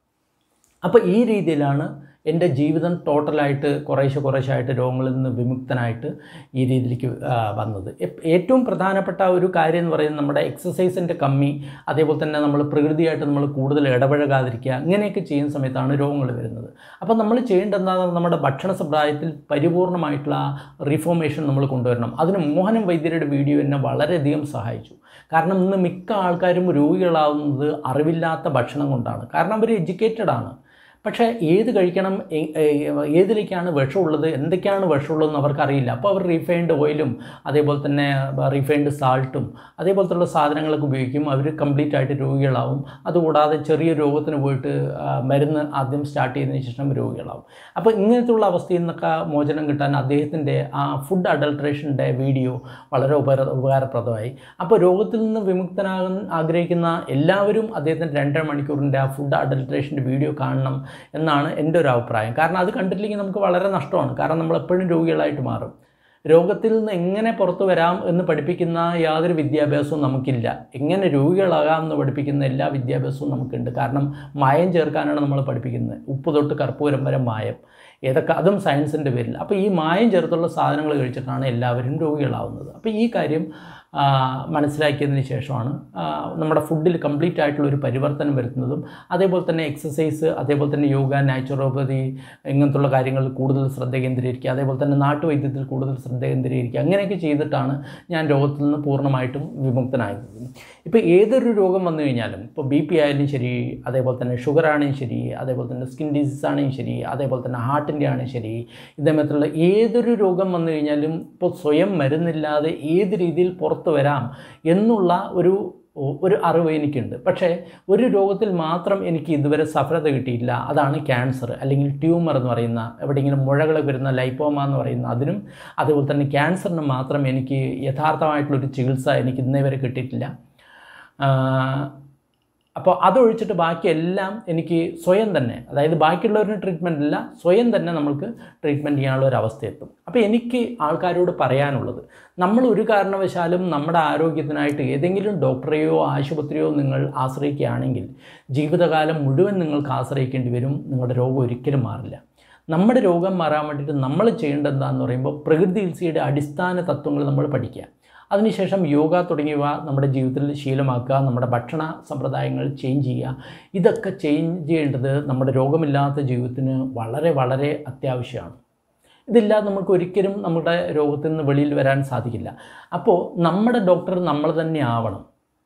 S1: അപ്പോൾ ഈ രീതിയിലാണ് എൻ്റെ ജീവിതം ടോട്ടലായിട്ട് കുറേശ്ശെ കുറേശ്ശായിട്ട് രോഗങ്ങളിൽ നിന്ന് വിമുക്തനായിട്ട് ഈ രീതിയിലേക്ക് ആ, വന്നത് എപ്- ഏറ്റവും പ്രധാനപ്പെട്ട ഒരു കാര്യം എന്ന് പറയുന്നത് നമ്മുടെ എക്സസൈസിൻ്റെ കമ്മി അതേപോലെ തന്നെ നമ്മൾ പ്രകൃതിയായിട്ട് നമ്മൾ കൂടുതൽ ഇടപഴകാതിരിക്കുക ഇങ്ങനെയൊക്കെ ചെയ്യുന്ന സമയത്താണ് രോഗങ്ങൾ വരുന്നത് അപ്പോൾ നമ്മൾ ചെയ്യേണ്ടത് എന്താണെന്ന് നമ്മുടെ ഭക്ഷണ സമ്പ്രദായത്തിൽ പരിപൂർണമായിട്ടുള്ള റിഫോർമേഷൻ നമ്മൾ കൊണ്ടുവരണം അതിന് മോഹനം വൈദ്യരുടെ വീഡിയോ എന്നെ വളരെയധികം സഹായിച്ചു കാരണം ഇന്ന് മിക്ക ആൾക്കാരും രോഗികളാവുന്നത് അറിവില്ലാത്ത ഭക്ഷണം കൊണ്ടാണ് കാരണം അവർ എഡ്യൂക്കേറ്റഡ് ആണ് പക്ഷേ ഏത് കഴിക്കണം എ- എ- ഏതിലേക്കാണ് വിഷമുള്ളത് എന്തൊക്കെയാണ് വിഷമുള്ളതെന്ന് അവർക്കറിയില്ല അപ്പോൾ അവർ റീഫൈൻഡ് ഓയിലും അതേപോലെ തന്നെ റീഫൈൻഡ് സാൾട്ടും അതേപോലത്തുള്ള സാധനങ്ങളൊക്കെ ഉപയോഗിക്കും അവർ കംപ്ലീറ്റ് ആയിട്ട് രോഗികളാവും അതുകൂടാതെ ചെറിയ രോഗത്തിന് പോയിട്ട് ആ, മരുന്ന് ആദ്യം സ്റ്റാർട്ട് ചെയ്തതിന് ശേഷം രോഗികളാവും അപ്പോൾ ഇങ്ങനത്തുള്ള അവസ്ഥയിൽ നിന്നൊക്കെ മോചനം കിട്ടാൻ അദ്ദേഹത്തിൻ്റെ ആ ഫുഡ് അഡൾട്രേഷൻ്റെ വീഡിയോ വളരെ ഉപകാര ഉപകാരപ്രദമായി അപ്പോൾ രോഗത്തിൽ നിന്ന് വിമുക്തനാകാൻ ആഗ്രഹിക്കുന്ന എല്ലാവരും അദ്ദേഹത്തിൻ്റെ രണ്ടര മണിക്കൂറിൻ്റെ ആ ഫുഡ് അഡൾട്രേഷൻ്റെ വീഡിയോ കാണണം എന്നാണ് എൻ്റെ ഒരു അഭിപ്രായം കാരണം അത് കണ്ടിട്ടില്ലെങ്കിൽ നമുക്ക് വളരെ നഷ്ടമാണ് കാരണം നമ്മൾ എപ്പോഴും രോഗികളായിട്ട് മാറും രോഗത്തിൽ നിന്ന് എങ്ങനെ പുറത്തു വരാം എന്ന് പഠിപ്പിക്കുന്ന യാതൊരു വിദ്യാഭ്യാസവും നമുക്കില്ല എങ്ങനെ രോഗികളാകാം എന്ന് പഠിപ്പിക്കുന്ന എല്ലാ വിദ്യാഭ്യാസവും നമുക്കുണ്ട് കാരണം മായം ചേർക്കാനാണ് നമ്മൾ പഠിപ്പിക്കുന്നത് ഉപ്പ് തൊട്ട് കർപ്പൂരം വരെ മായം ഏതൊക്കെ അതും സയൻസിൻ്റെ പേരിൽ അപ്പോൾ ഈ മായം ചേർത്തുള്ള സാധനങ്ങൾ കഴിച്ചിട്ടാണ് എല്ലാവരും രോഗികളാവുന്നത് അപ്പോൾ ഈ കാര്യം ആ, മനസ്സിലാക്കിയതിന് ശേഷമാണ് ആ, നമ്മുടെ ഫുഡിൽ കംപ്ലീറ്റ് ആയിട്ടുള്ള ഒരു പരിവർത്തനം വരുത്തുന്നതും അതേപോലെ തന്നെ എക്സസൈസ് അതേപോലെ തന്നെ യോഗ നാച്ചുറോപ്പതി ഇങ്ങനത്തുള്ള കാര്യങ്ങളിൽ കൂടുതൽ ശ്രദ്ധ കേന്ദ്രീകരിക്കുക അതേപോലെ തന്നെ നാട്ടുവൈദ്യത്തിൽ കൂടുതൽ ശ്രദ്ധ കേന്ദ്രീകരിക്കുക അങ്ങനെയൊക്കെ ചെയ്തിട്ടാണ് ഞാൻ രോഗത്തിൽ നിന്ന് പൂർണ്ണമായിട്ടും വിമുക്തനായത് ഇപ്പോൾ ഏതൊരു രോഗം വന്നു കഴിഞ്ഞാലും ഇപ്പോൾ ബി പി ആയാലും ശരി അതേപോലെ തന്നെ ഷുഗർ ആണെങ്കിലും ശരി അതേപോലെ തന്നെ സ്കിൻ ഡിസീസ് ആണെങ്കിലും ശരി അതേപോലെ തന്നെ ഹാർട്ടിൻ്റെ ആണെങ്കിലും ശരി ഇതേമാതിരിയുള്ള ഏതൊരു രോഗം വന്നു കഴിഞ്ഞാലും ഇപ്പോൾ സ്വയം മരുന്നില്ലാതെ ഏത് രീതിയിൽ പുറത്തു വരാം എന്നുള്ള ഒരു ഒരു അറിവ് എനിക്കുണ്ട് പക്ഷേ ഒരു രോഗത്തിൽ മാത്രം എനിക്ക് ഇതുവരെ സഫലത കിട്ടിയില്ല അതാണ് ക്യാൻസർ അല്ലെങ്കിൽ ട്യൂമർ എന്ന് പറയുന്ന എവിടെയെങ്കിലും മുഴകൾ വരുന്ന ലൈപ്പോമ എന്ന് പറയുന്ന അതിനും അതുപോലെ തന്നെ ക്യാൻസറിന് മാത്രം എനിക്ക് യഥാർത്ഥമായിട്ടുള്ളൊരു ചികിത്സ എനിക്ക് ഇന്നേ വരെ കിട്ടിയിട്ടില്ല അപ്പോൾ അതൊഴിച്ചിട്ട് ബാക്കിയെല്ലാം എനിക്ക് സ്വയം തന്നെ അതായത് ബാക്കിയുള്ളവരിന് ട്രീറ്റ്മെൻ്റ് ഇല്ല സ്വയം തന്നെ നമ്മൾക്ക് ട്രീറ്റ്മെൻറ്റ് ചെയ്യാനുള്ള ഒരു അവസ്ഥ എത്തും അപ്പോൾ എനിക്ക് ആൾക്കാരോട് പറയാനുള്ളത് നമ്മൾ ഒരു കാരണവശാലും നമ്മുടെ ആരോഗ്യത്തിനായിട്ട് ഏതെങ്കിലും ഡോക്ടറെയോ ആശുപത്രിയോ നിങ്ങൾ ആശ്രയിക്കുകയാണെങ്കിൽ ജീവിതകാലം മുഴുവൻ നിങ്ങൾക്ക് ആശ്രയിക്കേണ്ടി വരും നിങ്ങളുടെ രോഗം ഒരിക്കലും മാറില്ല നമ്മുടെ രോഗം മാറാൻ വേണ്ടിയിട്ട് നമ്മൾ ചെയ്യേണ്ടത് എന്താണെന്ന് പറയുമ്പോൾ പ്രകൃതി ചികിത്സയുടെ അടിസ്ഥാന തത്വങ്ങൾ നമ്മൾ പഠിക്കുക അതിനുശേഷം യോഗ തുടങ്ങിയവ നമ്മുടെ ജീവിതത്തിൽ ശീലമാക്കുക നമ്മുടെ ഭക്ഷണ സമ്പ്രദായങ്ങൾ ചേഞ്ച് ചെയ്യുക ഇതൊക്കെ ചേഞ്ച് ചെയ്യേണ്ടത് നമ്മുടെ രോഗമില്ലാത്ത ജീവിതത്തിന് വളരെ വളരെ അത്യാവശ്യമാണ് ഇതില്ലാതെ നമുക്ക് ഒരിക്കലും നമ്മുടെ രോഗത്തിൽ നിന്ന് വെളിയിൽ വരാൻ സാധിക്കില്ല അപ്പോൾ നമ്മുടെ ഡോക്ടർ നമ്മൾ തന്നെ ആവണം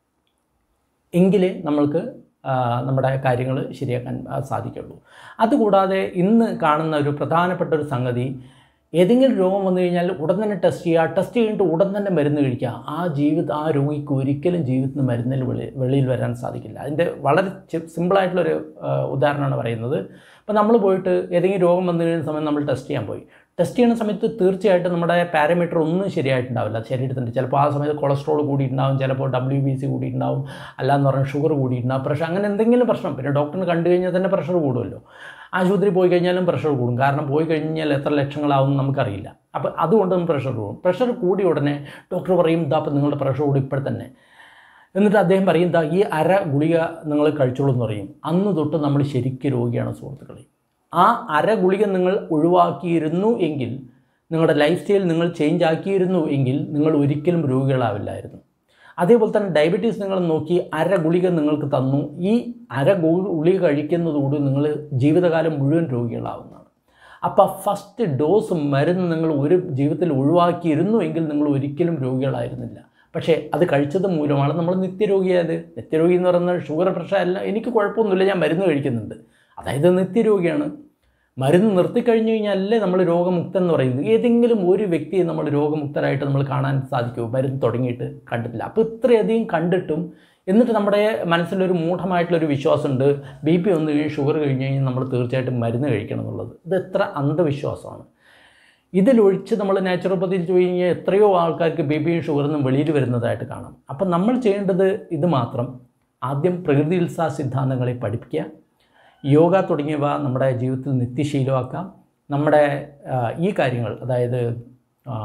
S1: എങ്കിലേ നമ്മൾക്ക് ആ, നമ്മുടെ കാര്യങ്ങൾ ശരിയാക്കാൻ ആ, സാധിക്കുള്ളൂ അതുകൂടാതെ ഇന്ന് കാണുന്ന ഒരു പ്രധാനപ്പെട്ട ഒരു സംഗതി ഏതെങ്കിലും രോഗം വന്നു കഴിഞ്ഞാൽ ഉടൻ തന്നെ ടെസ്റ്റ് ചെയ്യുക ടെസ്റ്റ് ചെയ്തിട്ട് ഉടൻ തന്നെ മരുന്ന് കഴിക്കുക ആ ജീവിത ആ രോഗിക്ക് ഒരിക്കലും ജീവിതത്തിൽ നിന്ന് മരുന്നിൽ വെളി വെളിയിൽ വരാൻ സാധിക്കില്ല അതിൻ്റെ വളരെ ചി- സിമ്പിളായിട്ടുള്ളൊരു ആ, ഉദാഹരണമാണ് പറയുന്നത് ഇപ്പോൾ നമ്മൾ പോയിട്ട് ഏതെങ്കിലും രോഗം വന്നു കഴിയുന്ന സമയം നമ്മൾ ടെസ്റ്റ് ചെയ്യാൻ പോയി ടെസ്റ്റ് ചെയ്യുന്ന സമയത്ത് തീർച്ചയായിട്ടും നമ്മുടെ പാരാമീറ്റർ ഒന്നും ശരിയായിട്ടുണ്ടാവില്ല ശരീരത്തിൻ്റെ ചിലപ്പോൾ ആ സമയത്ത് കൊളസ്ട്രോൾ കൂടിയിട്ടുണ്ടാവും ചിലപ്പോൾ ഡബ്ല്യു ബി സി കൂടിയിട്ടുണ്ടാവും അല്ലാന്ന് പറഞ്ഞാൽ ഷുഗർ കൂടിയിട്ടുണ്ടാവും പ്രഷർ അങ്ങനെ എന്തെങ്കിലും പ്രശ്നം പിന്നെ ഡോക്ടറിന് കണ്ടു കഴിഞ്ഞാൽ തന്നെ പ്രഷർ കൂടുമല്ലോ ആശുപത്രി പോയി കഴിഞ്ഞാലും പ്രഷർ കൂടും കാരണം പോയി കഴിഞ്ഞാൽ എത്ര ലക്ഷങ്ങളാവും എന്ന് നമുക്കറിയില്ല അപ്പോൾ അതുകൊണ്ടും പ്രഷർ കൂടും പ്രഷർ കൂടിയ ഉടനെ ഡോക്ടർ പറയും ഇതാ അപ്പം നിങ്ങളുടെ പ്രഷർ കൂടി ഇപ്പോൾ തന്നെ എന്നിട്ട് അദ്ദേഹം പറയും ഇതാ ഈ അര ഗുളിക നിങ്ങൾ കഴിച്ചോളൂ എന്ന് പറയും അന്ന് തൊട്ട് നമ്മൾ ശരിക്കും രോഗിയാണ് സുഹൃത്തുക്കളെ ആ അര ഗുളിക നിങ്ങൾ ഒഴിവാക്കിയിരുന്നു എങ്കിൽ നിങ്ങളുടെ ലൈഫ് സ്റ്റൈൽ നിങ്ങൾ ചേഞ്ച് ആക്കിയിരുന്നു എങ്കിൽ നിങ്ങൾ ഒരിക്കലും രോഗികളാവില്ലായിരുന്നു അതേപോലെ തന്നെ ഡയബറ്റീസ് നിങ്ങൾ നോക്കി അര ഗുളിക നിങ്ങൾക്ക് തന്നു ഈ അര ഗു- ഗുളിക കഴിക്കുന്നതോട് നിങ്ങൾ ജീവിതകാലം മുഴുവൻ രോഗികളാവുന്നതാണ് അപ്പോൾ ഫസ്റ്റ് ഡോസ് മരുന്ന് നിങ്ങൾ ഒരു ജീവിതത്തിൽ ഒഴിവാക്കിയിരുന്നു എങ്കിൽ നിങ്ങൾ ഒരിക്കലും രോഗികളായിരുന്നില്ല പക്ഷേ അത് കഴിച്ചത് മൂലമാണ് നമ്മൾ നിത്യരോഗിയായത് നിത്യരോഗി എന്ന് പറയുന്നത് ഷുഗർ പ്രഷർ അല്ല എനിക്ക് കുഴപ്പമൊന്നുമില്ല ഞാൻ മരുന്ന് കഴിക്കുന്നുണ്ട് അതായത് നിത്യരോഗിയാണ് മരുന്ന് നിർത്തിക്കഴിഞ്ഞു കഴിഞ്ഞാലല്ലേ നമ്മൾ രോഗമുക്തൻ എന്ന് പറയുന്നത് ഏതെങ്കിലും ഒരു വ്യക്തിയെ നമ്മൾ രോഗമുക്തരായിട്ട് നമ്മൾ കാണാൻ സാധിക്കുമോ മരുന്ന് തുടങ്ങിയിട്ട് കണ്ടിട്ടില്ല അപ്പോൾ ഇത്രയധികം കണ്ടിട്ടും എന്നിട്ട് നമ്മുടെ മനസ്സിലൊരു മൂഢമായിട്ടുള്ളൊരു വിശ്വാസമുണ്ട് ബി പി വന്നു കഴിഞ്ഞ് ഷുഗർ കഴിഞ്ഞ് കഴിഞ്ഞാൽ നമ്മൾ തീർച്ചയായിട്ടും മരുന്ന് കഴിക്കണം എന്നുള്ളത് ഇത് എത്ര അന്ധവിശ്വാസമാണ് ഇതിലൊഴിച്ച് നമ്മൾ നാച്ചുറോപ്പതിയിൽ പോയി കഴിഞ്ഞാൽ എത്രയോ ആൾക്കാർക്ക് ബി പിയും ഷുഗറൊന്നും വെളിയിൽ വരുന്നതായിട്ട് കാണാം അപ്പം നമ്മൾ ചെയ്യേണ്ടത് ഇത് മാത്രം ആദ്യം പ്രകൃതി ഉത്സാഹ സിദ്ധാന്തങ്ങളെ പഠിപ്പിക്കുക യോഗ തുടങ്ങിയവ നമ്മുടെ ജീവിതത്തിൽ നിത്യശീലമാക്കാം നമ്മുടെ ആ, ഈ കാര്യങ്ങൾ അതായത് ആ,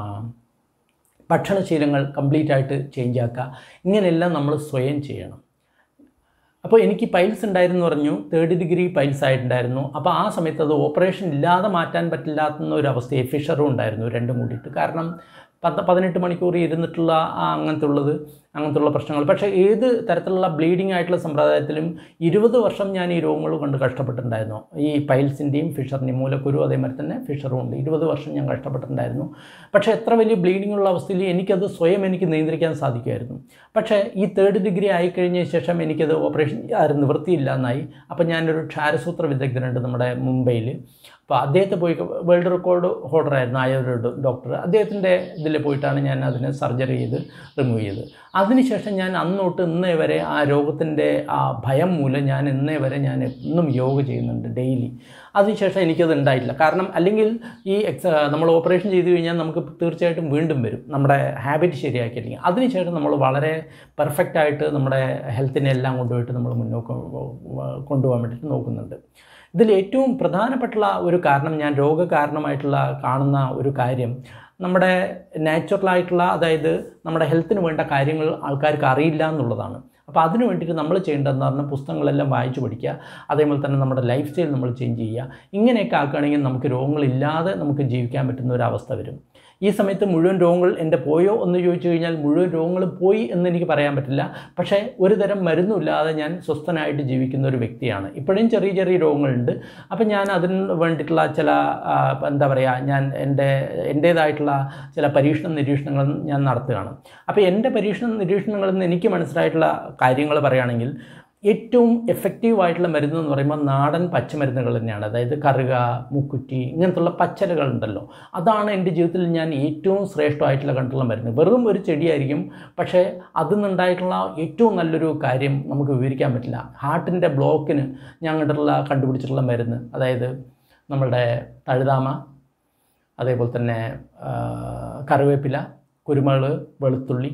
S1: ഭക്ഷണശീലങ്ങൾ കംപ്ലീറ്റ് ആയിട്ട് ചേഞ്ച് ആക്കുക ഇങ്ങനെയെല്ലാം നമ്മൾ സ്വയം ചെയ്യണം അപ്പോൾ എനിക്ക് പൈൽസ് ഉണ്ടായിരുന്നു പറഞ്ഞു തേർഡ് ഡിഗ്രി പൈൽസ് ആയിട്ടുണ്ടായിരുന്നു അപ്പോൾ ആ സമയത്ത് അത് ഓപ്പറേഷൻ ഇല്ലാതെ മാറ്റാൻ പറ്റില്ലാത്ത ഒരു അവസ്ഥയെ ഫിഷറും ഉണ്ടായിരുന്നു രണ്ടും കൂടിയിട്ട് കാരണം പത്ത് പതിനെട്ട് മണിക്കൂർ ഇരുന്നിട്ടുള്ള ആ അങ്ങനത്തെ ഉള്ളത് അങ്ങനത്തെ ഉള്ള പ്രശ്നങ്ങൾ പക്ഷേ ഏത് തരത്തിലുള്ള ബ്ലീഡിംഗ് ആയിട്ടുള്ള സമ്പ്രദായത്തിലും ഇരുപത് വർഷം ഞാൻ ഈ രോഗങ്ങൾ കൊണ്ട് കഷ്ടപ്പെട്ടിട്ടുണ്ടായിരുന്നു ഈ പൈൽസിൻ്റെയും ഫിഷറിൻ്റെയും മൂലക്കുരു അതേമാതിരി തന്നെ ഫിഷറും ഉണ്ട് ഇരുപത് വർഷം ഞാൻ കഷ്ടപ്പെട്ടിട്ടുണ്ടായിരുന്നു പക്ഷേ എത്ര വലിയ ബ്ലീഡിംഗ് ഉള്ള അവസ്ഥയിൽ എനിക്കത് സ്വയം എനിക്ക് നിയന്ത്രിക്കാൻ സാധിക്കുമായിരുന്നു പക്ഷേ ഈ തേർഡ് ഡിഗ്രി ആയിക്കഴിഞ്ഞ ശേഷം എനിക്കത് ഓപ്പറേഷൻ ആരും നിവൃത്തിയില്ല എന്നായി അപ്പോൾ ഞാനൊരു ക്ഷാരസൂത്ര വിദഗ്ധനുണ്ട് നമ്മുടെ മുംബൈയിൽ അപ്പോൾ അദ്ദേഹത്തെ പോയി വേൾഡ് റെക്കോർഡ് ഹോൾഡർ ആയിരുന്നു ആയ ഒരു ഡോക്ടർ അദ്ദേഹത്തിൻ്റെ ഇതിൽ പോയിട്ടാണ് ഞാൻ അതിന് സർജറി ചെയ്ത് റിമൂവ് ചെയ്തത് അതിനുശേഷം ഞാൻ അന്നോട്ട് ഇന്നേ വരെ ആ രോഗത്തിൻ്റെ ആ ഭയം മൂലം ഞാൻ ഇന്നേ വരെ ഞാൻ എന്നും യോഗ ചെയ്യുന്നുണ്ട് ഡെയിലി അതിനുശേഷം എനിക്കത് ഉണ്ടായിട്ടില്ല കാരണം അല്ലെങ്കിൽ ഈ എക്സ് നമ്മൾ ഓപ്പറേഷൻ ചെയ്ത് കഴിഞ്ഞാൽ നമുക്ക് തീർച്ചയായിട്ടും വീണ്ടും വരും നമ്മുടെ ഹാബിറ്റ് ശരിയാക്കിയില്ലെങ്കിൽ അതിനുശേഷം നമ്മൾ വളരെ പെർഫെക്റ്റായിട്ട് നമ്മുടെ ഹെൽത്തിനെ എല്ലാം കൊണ്ടുപോയിട്ട് നമ്മൾ മുന്നോട്ട് കൊണ്ടുപോകാൻ വേണ്ടിയിട്ട് നോക്കുന്നുണ്ട് ഇതിൽ ഏറ്റവും പ്രധാനപ്പെട്ടുള്ള ഒരു കാരണം ഞാൻ രോഗകാരണമായിട്ടുള്ള കാണുന്ന ഒരു കാര്യം നമ്മുടെ നാച്ചുറലായിട്ടുള്ള അതായത് നമ്മുടെ ഹെൽത്തിന് വേണ്ട കാര്യങ്ങൾ ആൾക്കാർക്ക് അറിയില്ല എന്നുള്ളതാണ് അപ്പോൾ അതിന് വേണ്ടിയിട്ട് നമ്മൾ ചെയ്യേണ്ടതെന്ന് പറഞ്ഞാൽ പുസ്തകങ്ങളെല്ലാം വായിച്ചു പഠിക്കുക അതേപോലെ തന്നെ നമ്മുടെ ലൈഫ് സ്റ്റൈൽ നമ്മൾ ചേഞ്ച് ചെയ്യുക ഇങ്ങനെയൊക്കെ ആക്കുകയാണെങ്കിൽ നമുക്ക് രോഗങ്ങളില്ലാതെ നമുക്ക് ജീവിക്കാൻ പറ്റുന്ന ഒരു അവസ്ഥ വരും ഈ സമയത്ത് മുഴുവൻ രോഗങ്ങൾ എൻ്റെ പോയോ എന്ന് ചോദിച്ചു കഴിഞ്ഞാൽ മുഴുവൻ രോഗങ്ങളും പോയി എന്ന് എനിക്ക് പറയാൻ പറ്റില്ല പക്ഷേ ഒരു തരം മരുന്നുമില്ലാതെ ഞാൻ സ്വസ്ഥനായിട്ട് ജീവിക്കുന്ന ഒരു വ്യക്തിയാണ് ഇപ്പോഴും ചെറിയ ചെറിയ രോഗങ്ങളുണ്ട് അപ്പം ഞാൻ അതിന് വേണ്ടിയിട്ടുള്ള ചില ആ, എന്താ പറയുക ഞാൻ എൻ്റെ എൻ്റേതായിട്ടുള്ള ചില പരീക്ഷണ നിരീക്ഷണങ്ങൾ ഞാൻ നടത്തുകയാണ് അപ്പോൾ എൻ്റെ പരീക്ഷണ നിരീക്ഷണങ്ങളിൽ നിന്ന് എനിക്ക് മനസ്സിലായിട്ടുള്ള കാര്യങ്ങൾ പറയുകയാണെങ്കിൽ ഏറ്റവും എഫക്റ്റീവായിട്ടുള്ള മരുന്ന് എന്ന് പറയുമ്പോൾ നാടൻ പച്ചമരുന്നുകൾ തന്നെയാണ് അതായത് കറുക മുക്കുറ്റി ഇങ്ങനത്തുള്ള പച്ചലകളുണ്ടല്ലോ അതാണ് എൻ്റെ ജീവിതത്തിൽ ഞാൻ ഏറ്റവും ശ്രേഷ്ഠമായിട്ടുള്ള കണ്ടിട്ടുള്ള മരുന്ന് വെറും ഒരു ചെടിയായിരിക്കും പക്ഷേ അതിൽ നിന്നുണ്ടായിട്ടുള്ള ഏറ്റവും നല്ലൊരു കാര്യം നമുക്ക് വിവരിക്കാൻ പറ്റില്ല ഹാർട്ടിൻ്റെ ബ്ലോക്കിന് ഞാൻ കണ്ടിട്ടുള്ള കണ്ടുപിടിച്ചിട്ടുള്ള മരുന്ന് അതായത് നമ്മളുടെ തഴുതാമ അതേപോലെ തന്നെ ആ, കറിവേപ്പില കുരുമുളക് വെളുത്തുള്ളി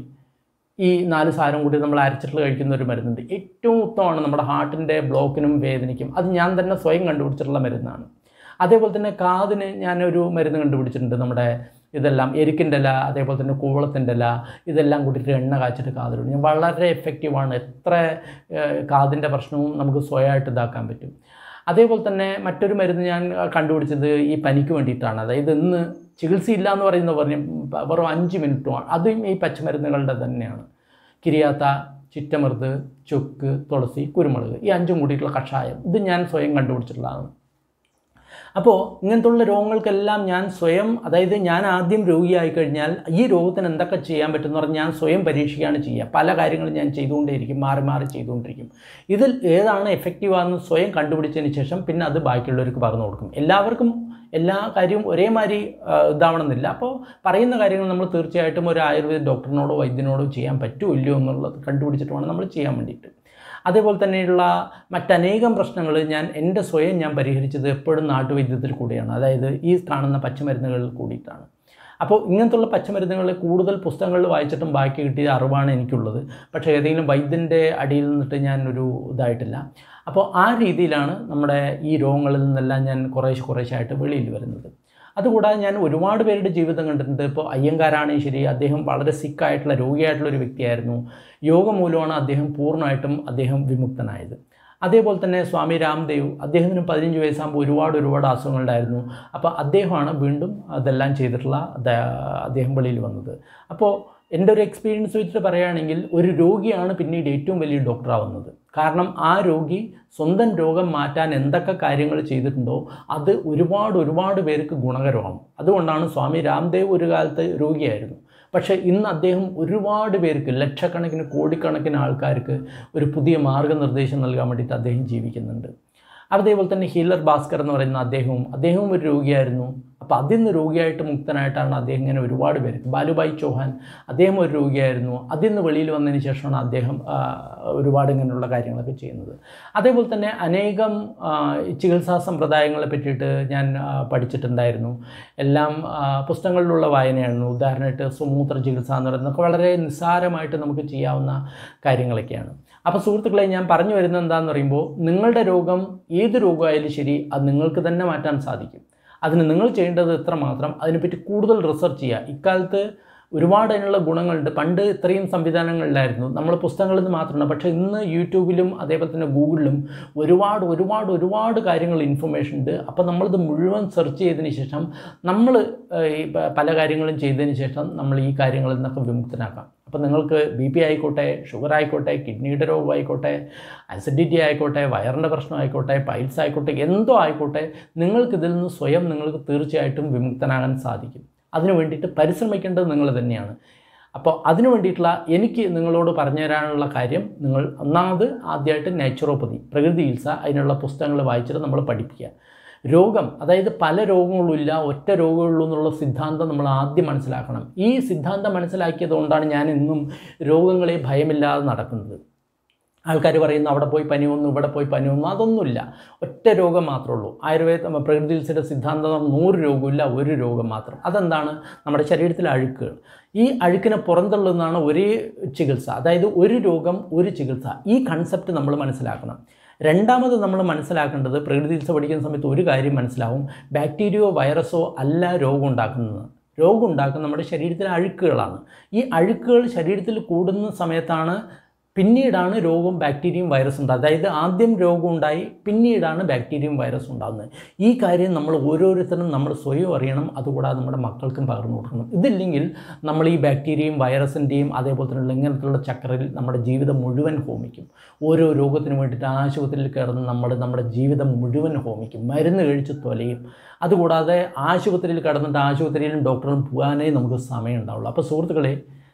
S1: ഈ നാല് സാധനം കൂടി നമ്മൾ അരച്ചിട്ട് കഴിക്കുന്ന ഒരു മരുന്നുണ്ട് ഏറ്റവും ഉത്തമമാണ് നമ്മുടെ ഹാർട്ടിൻ്റെ ബ്ലോക്കിനും വേദനയ്ക്കും അത് ഞാൻ തന്നെ സ്വയം കണ്ടുപിടിച്ചിട്ടുള്ള മരുന്നാണ് അതേപോലെ തന്നെ കാതിന് ഞാനൊരു മരുന്ന് കണ്ടുപിടിച്ചിട്ടുണ്ട് നമ്മുടെ ഇതെല്ലാം എരിക്കിൻ്റെ ഇല അതേപോലെ തന്നെ കൂവളത്തിൻ്റെ ഇല ഇതെല്ലാം കൂട്ടിയിട്ട് എണ്ണ കാച്ചിട്ട് കാതിലിടും ഞാൻ വളരെ എഫക്റ്റീവാണ് എത്ര ഏഹ്, കാതിൻ്റെ പ്രശ്നവും നമുക്ക് സ്വയമായിട്ട് ഇതാക്കാൻ പറ്റും അതേപോലെ തന്നെ മറ്റൊരു മരുന്ന് ഞാൻ കണ്ടുപിടിച്ചത് ഈ പനിക്ക് വേണ്ടിയിട്ടാണ് അതായത് ഇന്ന് ചികിത്സയില്ല എന്ന് പറയുന്ന പറഞ്ഞ വെറും അഞ്ച് മിനിറ്റുമാണ് അതും ഈ പച്ചമരുന്നുകളുടെ തന്നെയാണ് കിരിയാത്ത ചിറ്റമൃത് ചുക്ക് തുളസി കുരുമുളക് ഈ അഞ്ചും കൂടിയിട്ടുള്ള കഷായം ഇത് ഞാൻ സ്വയം കണ്ടുപിടിച്ചിട്ടുള്ളതാണ് അപ്പോൾ ഇങ്ങനത്തുള്ള രോഗങ്ങൾക്കെല്ലാം ഞാൻ സ്വയം അതായത് ഞാൻ ആദ്യം രോഗിയായി കഴിഞ്ഞാൽ ഈ രോഗത്തിന് എന്തൊക്കെ ചെയ്യാൻ പറ്റുമെന്ന് പറഞ്ഞാൽ ഞാൻ സ്വയം പരീക്ഷിക്കുകയാണ് ചെയ്യുക പല കാര്യങ്ങളും ഞാൻ ചെയ്തുകൊണ്ടേയിരിക്കും മാറി മാറി ചെയ്തുകൊണ്ടിരിക്കും ഇതിൽ ഏതാണ് എഫക്റ്റീവാണെന്ന് സ്വയം കണ്ടുപിടിച്ചതിന് ശേഷം പിന്നെ അത് ബാക്കിയുള്ളവർക്ക് പറഞ്ഞു കൊടുക്കും എല്ലാവർക്കും എല്ലാ കാര്യവും ഒരേമാതിരി ആ, ഇതാവണമെന്നില്ല അപ്പോൾ പറയുന്ന കാര്യങ്ങൾ നമ്മൾ തീർച്ചയായിട്ടും ഒരു ആയുർവേദ ഡോക്ടറിനോടോ വൈദ്യനോടോ ചെയ്യാൻ പറ്റുമോ ഇല്ലയോ എന്നുള്ളത് കണ്ടുപിടിച്ചിട്ട് വേണം നമ്മൾ ചെയ്യാൻ വേണ്ടിയിട്ട് അതേപോലെ തന്നെയുള്ള മറ്റനേകം പ്രശ്നങ്ങൾ ഞാൻ എൻ്റെ സ്വയം ഞാൻ പരിഹരിച്ചത് എപ്പോഴും നാട്ടുവൈദ്യത്തിൽ കൂടിയാണ് അതായത് ഈ കാണുന്ന പച്ചമരുന്നുകളിൽ കൂടിയിട്ടാണ് അപ്പോൾ ഇങ്ങനത്തുള്ള പച്ചമരുന്നുകൾ കൂടുതൽ പുസ്തകങ്ങളിൽ വായിച്ചിട്ടും ബാക്കി കിട്ടിയ അറിവാണ് എനിക്കുള്ളത് പക്ഷേ ഏതെങ്കിലും വൈദ്യൻ്റെ അടിയിൽ നിന്നിട്ട് ഞാൻ ഒരു ഇതായിട്ടില്ല അപ്പോൾ ആ രീതിയിലാണ് നമ്മുടെ ഈ രോഗങ്ങളിൽ നിന്നെല്ലാം ഞാൻ കുറേശ്ശെ കുറേശ്ശായിട്ട് വെളിയിൽ വരുന്നത് അതുകൂടാതെ ഞാൻ ഒരുപാട് പേരുടെ ജീവിതം കണ്ടിട്ടുണ്ട് ഇപ്പോൾ അയ്യങ്കാരാണെങ്കിൽ ശരി അദ്ദേഹം വളരെ സിക്കായിട്ടുള്ള രോഗിയായിട്ടുള്ള ഒരു വ്യക്തിയായിരുന്നു യോഗ മൂലമാണ് അദ്ദേഹം പൂർണ്ണമായിട്ടും അദ്ദേഹം വിമുക്തനായത് അതേപോലെ തന്നെ സ്വാമി രാംദേവ് അദ്ദേഹത്തിന് പതിനഞ്ച് വയസ്സാകുമ്പോൾ ഒരുപാട് ഒരുപാട് അസുഖങ്ങളുണ്ടായിരുന്നു അപ്പോൾ അദ്ദേഹമാണ് വീണ്ടും അതെല്ലാം ചെയ്തിട്ടുള്ള അദ്ദേ- അദ്ദേഹം വെളിയിൽ വന്നത് അപ്പോൾ എൻ്റെ ഒരു എക്സ്പീരിയൻസ് വെച്ചിട്ട് പറയുകയാണെങ്കിൽ ഒരു രോഗിയാണ് പിന്നീട് ഏറ്റവും വലിയ ഡോക്ടറാവുന്നത് കാരണം ആ രോഗി സ്വന്തം രോഗം മാറ്റാൻ എന്തൊക്കെ കാര്യങ്ങൾ ചെയ്തിട്ടുണ്ടോ അത് ഒരുപാട് ഒരുപാട് പേർക്ക് ഗുണകരമാണ് അതുകൊണ്ടാണ് സ്വാമി രാംദേവ് ഒരു കാലത്ത് രോഗിയായിരുന്നു പക്ഷേ ഇന്ന് അദ്ദേഹം ഒരുപാട് പേർക്ക് ലക്ഷക്കണക്കിന് കോടിക്കണക്കിന് ആൾക്കാർക്ക് ഒരു പുതിയ മാർഗനിർദ്ദേശം നൽകാൻ വേണ്ടിയിട്ട് അദ്ദേഹം ജീവിക്കുന്നുണ്ട് അതേപോലെ തന്നെ ഹീലർ ഭാസ്കർ എന്ന് പറയുന്ന അദ്ദേഹവും അദ്ദേഹവും ഒരു രോഗിയായിരുന്നു അപ്പോൾ അതിൽ നിന്ന് രോഗിയായിട്ട് മുക്തനായിട്ടാണ് അദ്ദേഹം ഇങ്ങനെ ഒരുപാട് പേര് ബാലുഭായ് ചൗഹാൻ അദ്ദേഹം ഒരു രോഗിയായിരുന്നു അതിൽ നിന്ന് വെളിയിൽ വന്നതിന് ശേഷമാണ് അദ്ദേഹം ആ, ഒരുപാട് ഇങ്ങനെയുള്ള കാര്യങ്ങളൊക്കെ ചെയ്യുന്നത് അതേപോലെ തന്നെ അനേകം ആ, ചികിത്സാ സമ്പ്രദായങ്ങളെ പറ്റിയിട്ട് ഞാൻ ആ, പഠിച്ചിട്ടുണ്ടായിരുന്നു എല്ലാം ആ, പുസ്തകങ്ങളിലുള്ള വായനയായിരുന്നു ഉദാഹരണമായിട്ട് സുമൂത്ര ചികിത്സ എന്ന് പറയുന്നതൊക്കെ വളരെ നിസ്സാരമായിട്ട് നമുക്ക് ചെയ്യാവുന്ന കാര്യങ്ങളൊക്കെയാണ് അപ്പോൾ സുഹൃത്തുക്കളെ ഞാൻ പറഞ്ഞു വരുന്നത് എന്താണെന്ന് പറയുമ്പോൾ നിങ്ങളുടെ രോഗം ഏത് രോഗമായാലും ശരി അത് നിങ്ങൾക്ക് തന്നെ മാറ്റാൻ സാധിക്കും അതിന് നിങ്ങൾ ചെയ്യേണ്ടത് എത്ര മാത്രം അതിനെപ്പറ്റി കൂടുതൽ റിസർച്ച് ചെയ്യുക ഇക്കാലത്ത് ഒരുപാട് അതിനുള്ള ഗുണങ്ങളുണ്ട് പണ്ട് ഇത്രയും സംവിധാനങ്ങളിലായിരുന്നു നമ്മൾ പുസ്തകങ്ങളിൽ നിന്ന് മാത്രമാണ് പക്ഷേ ഇന്ന് യൂട്യൂബിലും അതേപോലെ തന്നെ ഗൂഗിളിലും ഒരുപാട് ഒരുപാട് ഒരുപാട് കാര്യങ്ങൾ ഇൻഫർമേഷൻ ഉണ്ട് അപ്പോൾ നമ്മളിത് മുഴുവൻ സെർച്ച് ചെയ്തതിന് ശേഷം നമ്മൾ ഏഹ്, ഈ പ- പല കാര്യങ്ങളും ചെയ്തതിന് ശേഷം നമ്മൾ ഈ കാര്യങ്ങളിൽ നിന്നൊക്കെ വിമുക്തനാക്കാം അപ്പോൾ നിങ്ങൾക്ക് ബി പി ആയിക്കോട്ടെ ഷുഗർ ആയിക്കോട്ടെ കിഡ്നിയുടെ രോഗം ആയിക്കോട്ടെ അസിഡിറ്റി ആയിക്കോട്ടെ വയറിൻ്റെ പ്രശ്നം ആയിക്കോട്ടെ പൈൽസ് ആയിക്കോട്ടെ എന്തോ ആയിക്കോട്ടെ നിങ്ങൾക്കിതിൽ നിന്ന് സ്വയം നിങ്ങൾക്ക് തീർച്ചയായിട്ടും വിമുക്തനാകാൻ സാധിക്കും അതിനു വേണ്ടിയിട്ട് പരിശ്രമിക്കേണ്ടത് നിങ്ങൾ തന്നെയാണ് അപ്പോൾ അതിനു വേണ്ടിയിട്ടുള്ള എനിക്ക് നിങ്ങളോട് പറഞ്ഞു തരാനുള്ള കാര്യം നിങ്ങൾ ഒന്നാമത് ആദ്യമായിട്ട് നാച്ചുറോപ്പതി പ്രകൃതി ചികിത്സ അതിനുള്ള പുസ്തകങ്ങൾ വായിച്ചിട്ട് നമ്മൾ പഠിപ്പിക്കുക രോഗം അതായത് പല രോഗങ്ങളുമില്ല ഒറ്റ രോഗമുള്ളൂ എന്നുള്ള സിദ്ധാന്തം നമ്മൾ ആദ്യം മനസ്സിലാക്കണം ഈ സിദ്ധാന്തം മനസ്സിലാക്കിയത് കൊണ്ടാണ് ഞാൻ ഇന്നും രോഗങ്ങളെ ഭയമില്ലാതെ നടക്കുന്നത് ആൾക്കാർ പറയുന്നു അവിടെ പോയി പനി വന്നു ഇവിടെ പോയി പനി വന്നു അതൊന്നുമില്ല ഒറ്റ രോഗം മാത്രമേ ഉള്ളൂ ആയുർവേദ പ്രകൃതി ചികിത്സയുടെ സിദ്ധാന്തം നൂറ് രോഗമില്ല ഒരു രോഗം മാത്രം അതെന്താണ് നമ്മുടെ ശരീരത്തിലെ അഴുക്കുകൾ ഈ അഴുക്കിനെ പുറന്തള്ളുന്നതാണ് ഒരേ ചികിത്സ അതായത് ഒരു രോഗം ഒരു ചികിത്സ ഈ കൺസെപ്റ്റ് നമ്മൾ മനസ്സിലാക്കണം രണ്ടാമത് നമ്മൾ മനസ്സിലാക്കേണ്ടത് പ്രകൃതി ചികിത്സ പഠിക്കുന്ന സമയത്ത് ഒരു കാര്യം മനസ്സിലാവും ബാക്ടീരിയോ വൈറസോ അല്ല രോഗം ഉണ്ടാക്കുന്നത് രോഗം ഉണ്ടാക്കുന്ന നമ്മുടെ ശരീരത്തിലെ അഴുക്കുകളാണ് ഈ അഴുക്കുകൾ ശരീരത്തിൽ കൂടുന്ന സമയത്താണ് പിന്നീടാണ് രോഗവും ബാക്ടീരിയയും വൈറസും ഉണ്ടാകുന്നത് അതായത് ആദ്യം രോഗം ഉണ്ടായി പിന്നീടാണ് ബാക്ടീരിയയും വൈറസും ഉണ്ടാകുന്നത് ഈ കാര്യം നമ്മൾ ഓരോരുത്തരും നമ്മൾ സ്വയം അറിയണം അതുകൂടാതെ നമ്മുടെ മക്കൾക്കും പകർന്നു കൊടുക്കണം ഇതില്ലെങ്കിൽ നമ്മൾ ഈ ബാക്ടീരിയയും വൈറസിൻ്റെയും അതേപോലെ തന്നെ ഇങ്ങനത്തുള്ള ചക്രയിൽ നമ്മുടെ ജീവിതം മുഴുവൻ ഹോമിക്കും ഓരോ രോഗത്തിന് വേണ്ടിയിട്ട് ആശുപത്രിയിൽ കയറുന്ന നമ്മൾ നമ്മുടെ ജീവിതം മുഴുവൻ ഹോമിക്കും മരുന്ന് കഴിച്ച് തൊലയും അതുകൂടാതെ ആശുപത്രിയിൽ കിടന്നിട്ട് ആശുപത്രിയിലും ഡോക്ടറും പോകാനേ നമുക്ക് സമയം ഉണ്ടാവുള്ളൂ അപ്പോൾ സുഹൃത്തുക്കളെ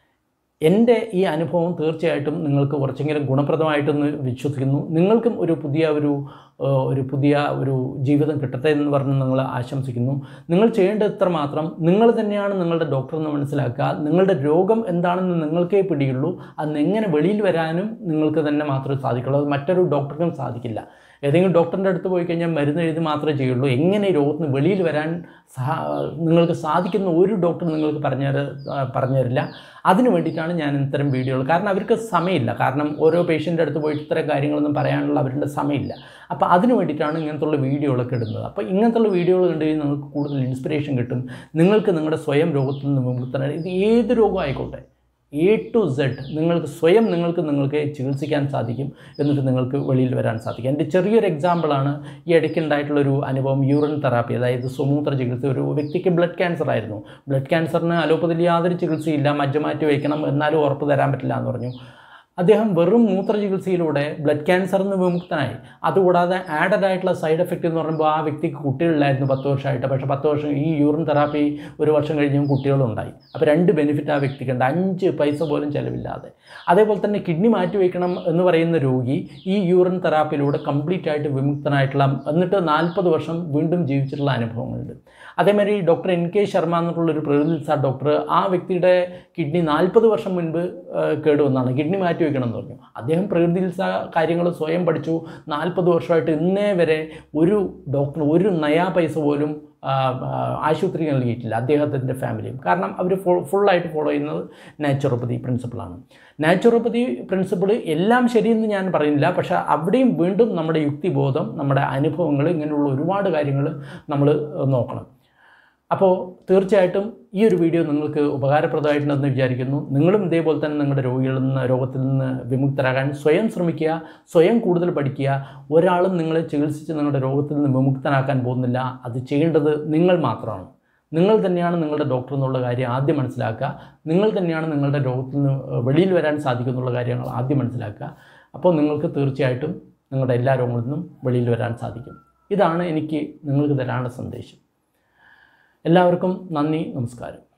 S1: എൻ്റെ ഈ അനുഭവം തീർച്ചയായിട്ടും നിങ്ങൾക്ക് കുറച്ചെങ്കിലും ഗുണപ്രദമായിട്ടെന്ന് വിശ്വസിക്കുന്നു നിങ്ങൾക്കും ഒരു പുതിയ ഒരു ഏഹ്, ഒരു പുതിയ ഒരു ജീവിതം കിട്ടട്ടെ എന്ന് പറഞ്ഞ് നിങ്ങൾ ആശംസിക്കുന്നു നിങ്ങൾ ചെയ്യേണ്ടത് ഇത്ര മാത്രം നിങ്ങൾ തന്നെയാണ് നിങ്ങളുടെ ഡോക്ടർ എന്ന് മനസ്സിലാക്കുക നിങ്ങളുടെ രോഗം എന്താണെന്ന് നിങ്ങൾക്കേ പിടിയുള്ളൂ അത് എങ്ങനെ വെളിയിൽ വരാനും നിങ്ങൾക്ക് തന്നെ മാത്രമേ സാധിക്കുള്ളൂ അത് മറ്റൊരു ഡോക്ടർക്കും സാധിക്കില്ല ഏതെങ്കിലും ഡോക്ടറിൻ്റെ അടുത്ത് പോയി കഴിഞ്ഞാൽ മരുന്ന് എഴുതി മാത്രമേ ചെയ്യുള്ളൂ എങ്ങനെ ഈ രോഗത്തിന് വെളിയിൽ വരാൻ സഹാ നിങ്ങൾക്ക് സാധിക്കുന്ന ഒരു ഡോക്ടർ നിങ്ങൾക്ക് പറഞ്ഞു തര പറഞ്ഞു തരില്ല അതിന് വേണ്ടിയിട്ടാണ് ഞാൻ ഇത്തരം വീഡിയോകൾ കാരണം അവർക്ക് സമയമില്ല കാരണം ഓരോ പേഷ്യൻ്റെ അടുത്ത് പോയിട്ട് ഇത്തരം കാര്യങ്ങളൊന്നും പറയാനുള്ള അവരുടെ സമയമില്ല അപ്പോൾ അതിന് വേണ്ടിയിട്ടാണ് ഇങ്ങനത്തുള്ള വീഡിയോകളൊക്കെ ഇടുന്നത് അപ്പോൾ ഇങ്ങനത്തുള്ള വീഡിയോകൾ കണ്ടു കഴിഞ്ഞാൽ നിങ്ങൾക്ക് കൂടുതൽ ഇൻസ്പിറേഷൻ കിട്ടും നിങ്ങൾക്ക് നിങ്ങളുടെ സ്വയം രോഗത്തിൽ നിന്ന് വിമുക്തനായി ഇത് ഏത് രോഗം ആയിക്കോട്ടെ എ ടു സെഡ് നിങ്ങൾക്ക് സ്വയം നിങ്ങൾക്ക് നിങ്ങൾക്ക് ചികിത്സിക്കാൻ സാധിക്കും എന്നിട്ട് നിങ്ങൾക്ക് വെളിയിൽ വരാൻ സാധിക്കും എൻ്റെ ചെറിയൊരു എക്സാമ്പിളാണ് ഈ ഇടയ്ക്കുണ്ടായിട്ടുള്ളൊരു അനുഭവം യൂറിൻ തെറാപ്പി അതായത് സ്വമൂത്ര ചികിത്സ ഒരു വ്യക്തിക്ക് ബ്ലഡ് ക്യാൻസർ ആയിരുന്നു ബ്ലഡ് ക്യാൻസറിന് അലോപ്പതിയിൽ യാതൊരു ചികിത്സയില്ല മജ്ജ മാറ്റി വയ്ക്കണം എന്നാലും ഉറപ്പ് തരാൻ പറ്റില്ല എന്ന് പറഞ്ഞു അദ്ദേഹം വെറും മൂത്ര ചികിത്സയിലൂടെ ബ്ലഡ് ക്യാൻസറിൽ നിന്ന് വിമുക്തനായി അതുകൂടാതെ ആഡഡ് ആയിട്ടുള്ള സൈഡ് എഫക്റ്റ് എന്ന് പറയുമ്പോൾ ആ വ്യക്തിക്ക് കുട്ടികളിലായിരുന്നു പത്ത് വർഷമായിട്ട് പക്ഷേ പത്ത് വർഷം ഈ യൂറിൻ തെറാപ്പി ഒരു വർഷം കഴിഞ്ഞും കുട്ടികളുണ്ടായി അപ്പോൾ രണ്ട് ബെനിഫിറ്റ് ആ വ്യക്തിക്കുണ്ട് അഞ്ച് പൈസ പോലും ചിലവില്ലാതെ അതേപോലെ തന്നെ കിഡ്നി മാറ്റി വയ്ക്കണം എന്ന് പറയുന്ന രോഗി ഈ യൂറിൻ തെറാപ്പിയിലൂടെ കംപ്ലീറ്റ് ആയിട്ട് വിമുക്തനായിട്ടുള്ള എന്നിട്ട് നാൽപ്പത് വർഷം വീണ്ടും ജീവിച്ചിട്ടുള്ള അനുഭവങ്ങളുണ്ട് അതേമാതിരി ഡോക്ടർ എൻ കെ ശർമ്മ എന്നിട്ടുള്ളൊരു പ്രകൃതി ഡോക്ടർ ആ വ്യക്തിയുടെ കിഡ്നി നാൽപ്പത് വർഷം മുൻപ് ആ, കേടുവന്നാണ് കിഡ്നി മാറ്റി വയ്ക്കണം എന്ന് പറഞ്ഞു അദ്ദേഹം പ്രകൃതി ചികിത്സ കാര്യങ്ങൾ സ്വയം പഠിച്ചു നാൽപ്പത് വർഷമായിട്ട് ഇന്നേ വരെ ഒരു ഡോക്ടർ ഒരു നയാ പൈസ പോലും ആ, ആ, ആശുപത്രി നൽകിയിട്ടില്ല അദ്ദേഹത്തിൻ്റെ ഫാമിലിയും കാരണം അവർ ഫുള്ളായിട്ട് ഫോളോ ചെയ്യുന്നത് നാച്ചുറോപ്പതി പ്രിൻസിപ്പിളാണ് നാച്ചുറോപ്പതി പ്രിൻസിപ്പിൾ എല്ലാം ശരിയെന്ന് ഞാൻ പറയുന്നില്ല പക്ഷേ അവിടെയും വീണ്ടും നമ്മുടെ യുക്തിബോധം നമ്മുടെ അനുഭവങ്ങൾ ഇങ്ങനെയുള്ള ഒരുപാട് കാര്യങ്ങൾ നമ്മൾ നോക്കണം അപ്പോൾ തീർച്ചയായിട്ടും ഈ ഒരു വീഡിയോ നിങ്ങൾക്ക് ഉപകാരപ്രദമായിട്ടുണ്ടെന്ന് വിചാരിക്കുന്നു നിങ്ങളും ഇതേപോലെ തന്നെ നിങ്ങളുടെ രോഗികളിൽ നിന്ന് രോഗത്തിൽ നിന്ന് വിമുക്തരാകാൻ സ്വയം ശ്രമിക്കുക സ്വയം കൂടുതൽ പഠിക്കുക ഒരാളും നിങ്ങളെ ചികിത്സിച്ച് നിങ്ങളുടെ രോഗത്തിൽ നിന്ന് വിമുക്തനാക്കാൻ പോകുന്നില്ല അത് ചെയ്യേണ്ടത് നിങ്ങൾ മാത്രമാണ് നിങ്ങൾ തന്നെയാണ് നിങ്ങളുടെ ഡോക്ടർ എന്നുള്ള കാര്യം ആദ്യം മനസ്സിലാക്കുക നിങ്ങൾ തന്നെയാണ് നിങ്ങളുടെ രോഗത്തിൽ നിന്ന് വെളിയിൽ വരാൻ സാധിക്കുന്നുള്ള കാര്യങ്ങൾ ആദ്യം മനസ്സിലാക്കുക അപ്പോൾ നിങ്ങൾക്ക് തീർച്ചയായിട്ടും നിങ്ങളുടെ എല്ലാ രോഗങ്ങളിൽ നിന്നും വെളിയിൽ വരാൻ സാധിക്കും ഇതാണ് എനിക്ക് നിങ്ങൾക്ക് തരാനുള്ള സന്ദേശം എല്ലാവർക്കും നന്ദി നമസ്കാരം